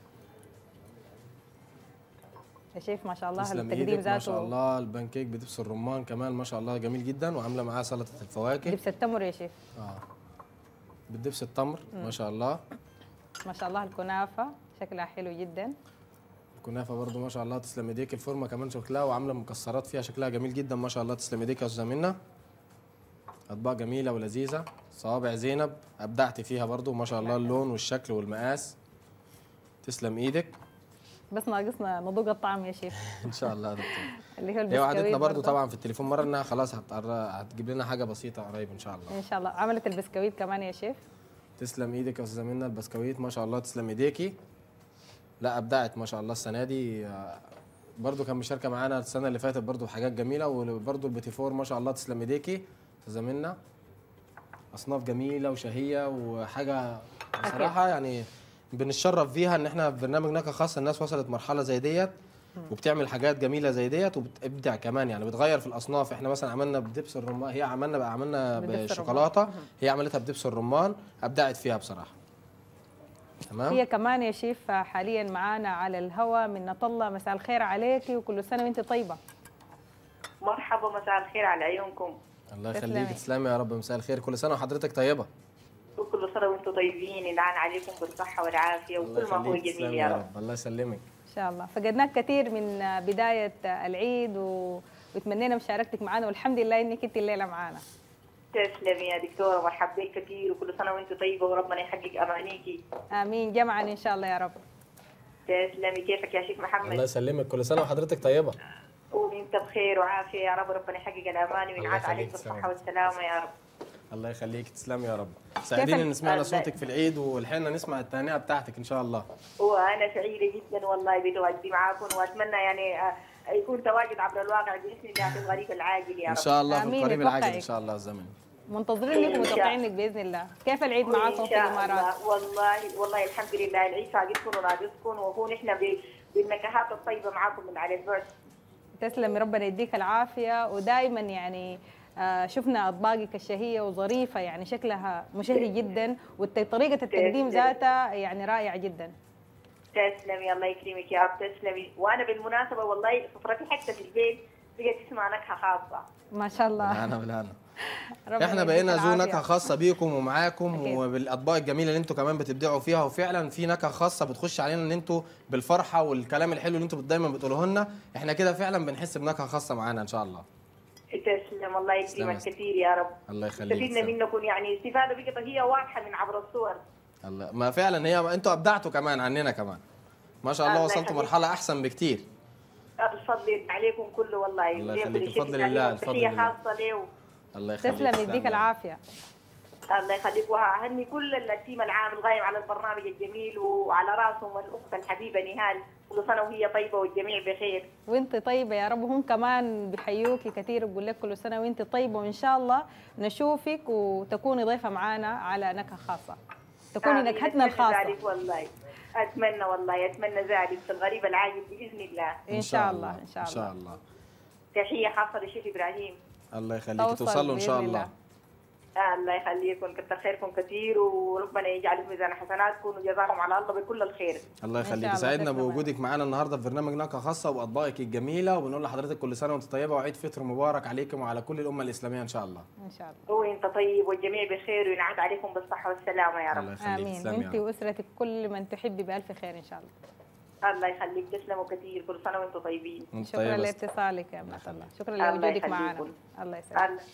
يا شيف ما شاء الله تسلم التقديم ايدك ما شاء ذاته الله البانكيك بدبس الرمان كمان ما شاء الله جميل جدا وعامله معاه سلطه الفواكه دبس التمر يا شيف اه بالدبس التمر ما شاء الله ما شاء الله الكنافة شكلها حلو جدا الكنافه برضو ما شاء الله تسلم ايديك الفورمه كمان شكلها وعامله مكسرات فيها شكلها جميل جدا ما شاء الله تسلم ايديك يا استاذه منى اطباق جميله ولذيذه صوابع زينب ابدعت فيها برضو ما شاء الله اللون والشكل والمقاس تسلم ايدك بس ناقصنا نضوق الطعم يا شيف ان شاء الله يا دكتور اللي هو هي البسكويت وعدتنا برضو برضه. طبعا في التليفون مره انها خلاص هتقر- هتجيب لنا حاجه بسيطه قريب ان شاء الله ان شاء الله عملت البسكويت كمان يا شيف تسلم ايدك يا استاذه منى البسكويت ما شاء الله تسلم ايديكي لا ابدعت ما شاء الله السنه دي آه، برضو كان مشاركه معانا السنه اللي فاتت برضو حاجات جميله وبرضو البيتي فور ما شاء الله تسلم ايديكي استاذه منى اصناف جميله وشهيه وحاجه بصراحه يعني بنتشرف فيها ان احنا في برنامج نكهه خاصه الناس وصلت مرحله زي ديت وبتعمل حاجات جميله زي ديت وبتبدع كمان يعني بتغير في الاصناف احنا مثلا عملنا بدبس الرمان هي عملنا بقى عملنا بدبس الرمان. بالشوكولاته هي عملتها بدبس الرمان ابدعت فيها بصراحه تمام هي كمان يا شيف حاليا معانا على الهواء من نطلة مساء الخير عليكي وكل سنة وانت طيبة مرحبا مساء الخير على عيونكم الله تسلمي. يخليك تسلمي يا رب مساء الخير كل سنه وحضرتك طيبه وكل سنة وانتم طيبين ينعاد عليكم بالصحة والعافية الله وكل ما هو يخليك جميل تسلمي يا رب الله يسلمك إن شاء الله فقدناك كثير من بداية العيد و... وتمنينا مشاركتك معنا والحمد لله انك انت الليلة معانا تسلمي يا دكتورة مرحبا بك كثير وكل سنة وانتم طيبة وربنا يحقق أمانيكي آمين جمعا إن شاء الله يا رب تسلمي كيفك يا شيخ الله محمد يسلمك كل سنه وحضرتك طيبه وانت بخير وعافية يا رب ربنا يحقق الأماني الله وينعاد يخليك، عليك تسلمي. بالصحة والسلامة يا رب الله يخليك تسلمي يا رب سعيدين ال- ان سمعنا الله- صوتك في العيد ولحقنا نسمع التهنئه بتاعتك ان شاء الله وأنا سعيدة جدا والله بتواجدي معاكم وأتمنى يعني آه، يكون تواجد عبر الواقع بإذن الله في الغريب العاجل يا ان رب شاء الله في آمين، القريب يتوقعك. العاجل ان شاء الله الزمن منتظرين لك إن شاء ومتوقعين لك بإذن الله كيف العيد معاكم إن في شاء الإمارات؟ الله والله والله الحمد لله العيد سعدتكم ونادتكم وهو نحن ب- بالنكهات الطيبة معاكم من على البعد تسلمي ربنا يديك العافية ودائما يعني آه، شفنا أطباقك الشهية وظريفة يعني شكلها مشهي جدا وطريقة التقديم تسلمي. ذاتها يعني رائعة جدا تسلمي الله يكرمك يا رب تسلمي وانا بالمناسبه والله سفرتي حتى في البيت بقت اسمها نكهه خاصه ما شاء الله بالهنا بالهنا ربنا احنا يديك بقينا ذو العافية. نكهه خاصه بيكم ومعاكم أكيد. وبالاطباق الجميله اللي انتوا كمان بتبدعوا فيها وفعلا في نكهه خاصه بتخش علينا ان انتوا بالفرحه والكلام الحلو اللي انتوا دايما بتقولوه لنا احنا كده فعلا بنحس بنكهه خاصه معانا ان شاء الله تسلم الله تسلمي. يكرمك كثير يا رب الله يخليك استفدنا تسلم. منكم يعني استفاده بقت هي واضحه من عبر الصور الله ما فعلا هي انتوا ابدعتوا كمان عننا كمان ما شاء الله الله وصلتوا يخليك. مرحله احسن بكتير الفضل عليكم كله والله الله ليه يخليك، كل شيء بفضل يعني الله، بفضل تحيه الله. خاصه له الله يخليك تسلم تسلم يديك يا رب. العافية الله يخليك وهني كل التيم العام القايم على البرنامج الجميل وعلى راسهم الاخت الحبيبه نهال كل سنه وهي طيبه والجميع بخير وانت طيبة يا رب وهم كمان بيحيوكي كثير وبقول لك كل سنة وانت طيبة وان شاء الله نشوفك وتكوني ضيفة معانا على نكهة خاصة تكوني آمين. نكهتنا أتمنى الخاصة ذلك والله اتمنى والله اتمنى ذلك في الغريب العاجل باذن الله ان شاء الله ان شاء ان شاء الله الله تحيه خاصه للشيخ ابراهيم الله يخليك توصل توصلوا ان شاء بإذن الله الله. آه الله يخليكم كتر خيركم كثير وربنا يجعل في ميزان حسناتكم وجزاكم على الله بكل الخير الله إن شاء يخليك الله، سعدنا تسلم يا بوجودك معانا النهارده في برنامج نكهه خاصه واطباقك الجميله وبنقول لحضرتك كل سنه وانت طيبه وعيد فطر مبارك عليكم وعلى كل الامه الاسلاميه ان شاء الله ان شاء الله وانت طيب والجميع بخير وينعاد عليكم بالصحه والسلامه يا الله رب يخليك امين تسلم يا وانت رب. واسرتك كل من تحبي بالف خير ان شاء الله الله يخليك تسلموا كثير كل سنه وانتم طيبين وانت شكرا طيبة. لاتصالك يا أمة الله شكرا الله لوجودك معنا يخليكم. الله يسعدك الله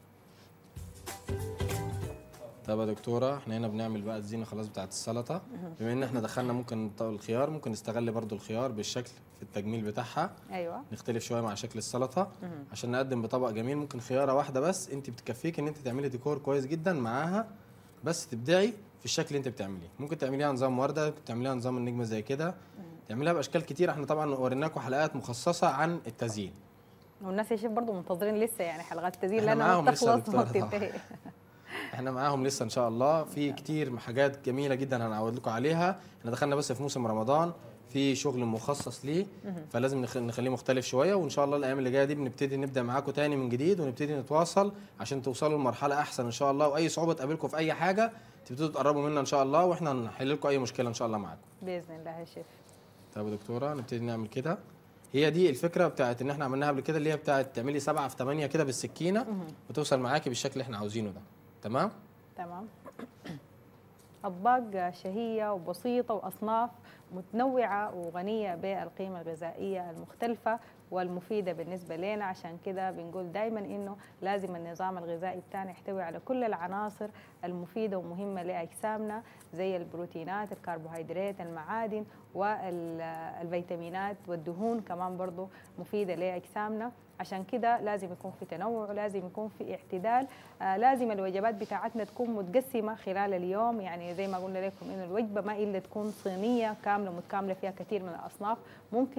طب يا دكتوره احنا هنا بنعمل بقى الزينه خلاص بتاعت السلطه بما ان احنا دخلنا ممكن نط- الخيار ممكن نستغل برضو الخيار بالشكل في التجميل بتاعها ايوه نختلف شويه مع شكل السلطه عشان نقدم بطبق جميل ممكن خياره واحده بس انت بتكفيك ان انت تعملي ديكور كويس جدا معاها بس تبدعي في الشكل اللي انت بتعمليه ممكن تعمليها نظام ورده ممكن تعمليها نظام النجمه زي كده تعمليها باشكال كتير احنا طبعا وريناكم حلقات مخصصه عن التزيين والناس يا شيخ برضه منتظرين لسه يعني حلقات التزيين إحنا لانها معاهم ما لسه يا بتخلص وما دكتورة طبعاً. بتنتهي احنا معاهم لسه ان شاء الله في كتير حاجات جميله جدا هنعود لكم عليها احنا دخلنا بس في موسم رمضان في شغل مخصص ليه فلازم نخ- نخليه مختلف شويه وان شاء الله الايام اللي جايه دي بنبتدي نبدا معاكم تاني من جديد ونبتدي نتواصل عشان توصلوا لمرحله احسن ان شاء الله واي صعوبه تقابلكم في اي حاجه تبتدوا تقربوا منا ان شاء الله واحنا هنحل لكم اي مشكله ان شاء الله معاكم باذن الله يا شيخ طب يا دكتوره نبتدي نعمل كده هي دي الفكره بتاعت ان احنا عملناها قبل كده اللي هي بتاعت تعملي سبعه في ثمانيه كده بالسكينه وتوصل معاكي بالشكل اللي احنا عاوزينه ده تمام تمام أطباق شهية وبسيطة وأصناف متنوعة وغنية بالقيمة الغذائية المختلفة والمفيدة بالنسبة لنا عشان كده بنقول دايما إنه لازم النظام الغذائي بتاعنا يحتوي على كل العناصر المفيدة ومهمة لأجسامنا زي البروتينات الكربوهيدرات المعادن والفيتامينات والدهون كمان برضو مفيدة لأجسامنا عشان كده لازم يكون في تنوع ولازم يكون في اعتدال آه لازم الوجبات بتاعتنا تكون متقسمة خلال اليوم يعني زي ما قلنا لكم إنه الوجبة ما إلا تكون صينية كاملة متكاملة فيها كثير من الأصناف ممكن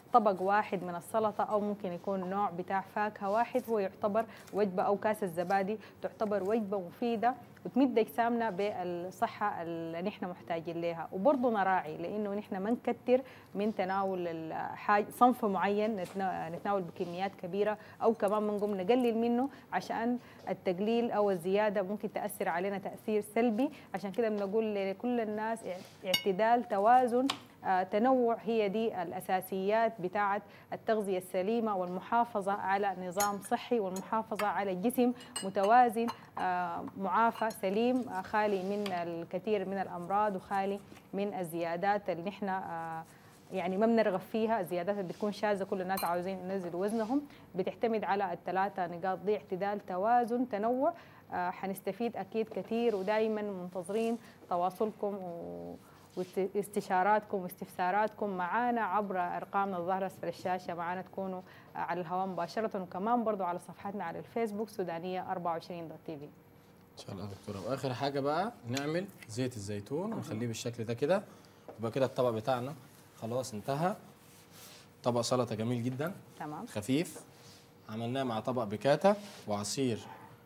طبق واحد من السلطه او ممكن يكون نوع بتاع فاكهه واحد هو يعتبر وجبه او كاس الزبادي تعتبر وجبه مفيده وتمد اجسامنا بالصحه اللي نحن محتاجين لها وبرضه نراعي لانه نحن ما نكتر من تناول الحاج صنف معين نتنا- نتناول بكميات كبيره او كمان بنقوم نقلل منه عشان التقليل او الزياده ممكن تاثر علينا تاثير سلبي عشان كده بنقول لكل الناس اعتدال توازن آه، تنوع هي دي الاساسيات بتاعه التغذيه السليمه والمحافظه على نظام صحي والمحافظه على جسم متوازن آه، معافى سليم آه، خالي من الكثير من الامراض وخالي من الزيادات اللي نحن آه، يعني ما بنرغب فيها الزيادات اللي بتكون شاذه كل الناس عاوزين ينزلوا وزنهم بتعتمد على الثلاثه نقاط دي اعتدال توازن تنوع آه، حنستفيد اكيد كثير ودائما منتظرين تواصلكم و واستشاراتكم واستفساراتكم معنا عبر ارقامنا الظاهره اسفل الشاشه معنا تكونوا على الهواء مباشره وكمان برضو على صفحتنا على الفيسبوك سودانيه 24 دوت تي في ان شاء الله يا دكتوره واخر حاجه بقى نعمل زيت الزيتون ونخليه بالشكل ده كده يبقى كده الطبق بتاعنا خلاص انتهى طبق سلطه جميل جدا تمام خفيف عملناه مع طبق بكاتا وعصير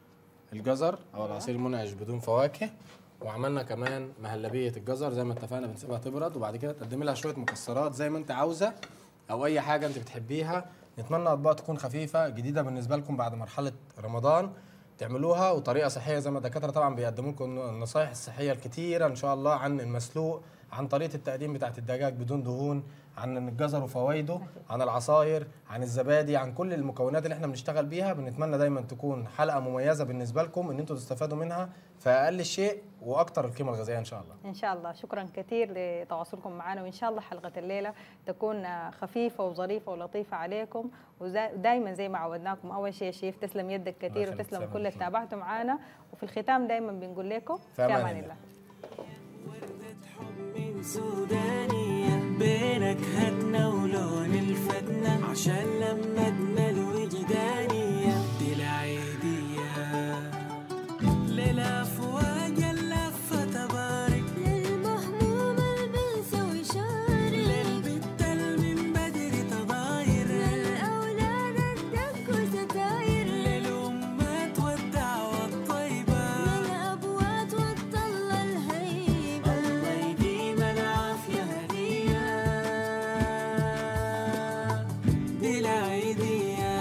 الجزر او العصير المنعش بدون فواكه وعملنا كمان مهلبيه الجزر زي ما اتفقنا بنسيبها تبرد وبعد كده تقدمي لها شويه مكسرات زي ما انت عاوزه او اي حاجه انت بتحبيها نتمنى اطباق تكون خفيفه جديده بالنسبه لكم بعد مرحله رمضان تعملوها وطريقه صحيه زي ما الدكاتره طبعا بيقدموا لكم النصائح الصحيه الكتيره ان شاء الله عن المسلوق عن طريقه التقديم بتاعت الدجاج بدون دهون عن الجزر وفوائده عن العصاير عن الزبادي عن كل المكونات اللي احنا بنشتغل بيها بنتمنى دايما تكون حلقه مميزه بالنسبه لكم ان انتم تستفادوا منها في اقل شيء واكتر القيمه الغذائيه ان شاء الله ان شاء الله شكرا كثير لتواصلكم معنا وان شاء الله حلقه الليله تكون خفيفه وظريفه ولطيفه عليكم ودائما زي ما عودناكم اول شيء شيف تسلم يدك كثير يخليك، وتسلم تسلم كل اللي دكتور. تابعتوا معنا وفي الختام دائما بنقول لكم في أمان الله. من سودانية بينك هدنا ولون الفتنة عشان لمدنا الوجدانية دي العيدية للأفواج اللفة تبارك للمهموم البنسوي شارك للبت من بدري تضاير للأولاد الدك وستاير للأمات والدعوة الطيبة للأبوات والطلة الهيبة الله يديم العافية هدية دي العيدية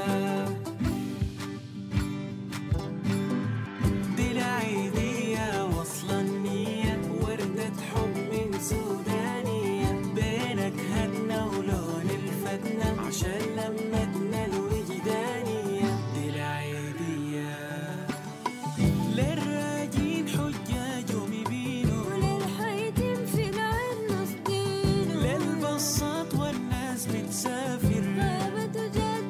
دي العيدية وصل النية وردة حب من سودانية بينك هدنا ولون الفتنة عشان لمتنا الوجدانية دي العيدية للراجين حجاجهم يبينوا وللحيتم في العين نصدين للبساط والناس بتسافر غابة جاد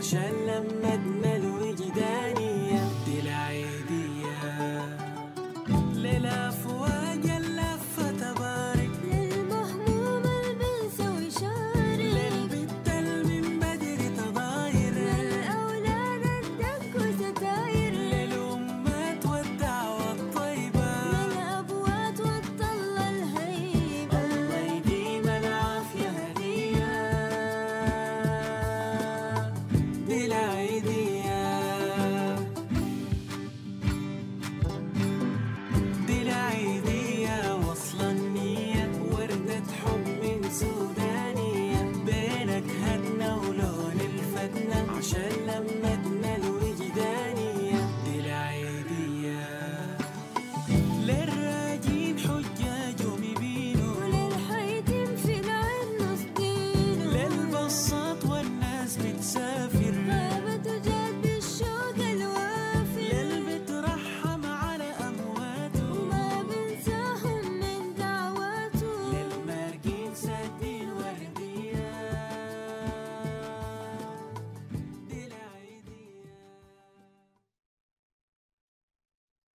عشان لما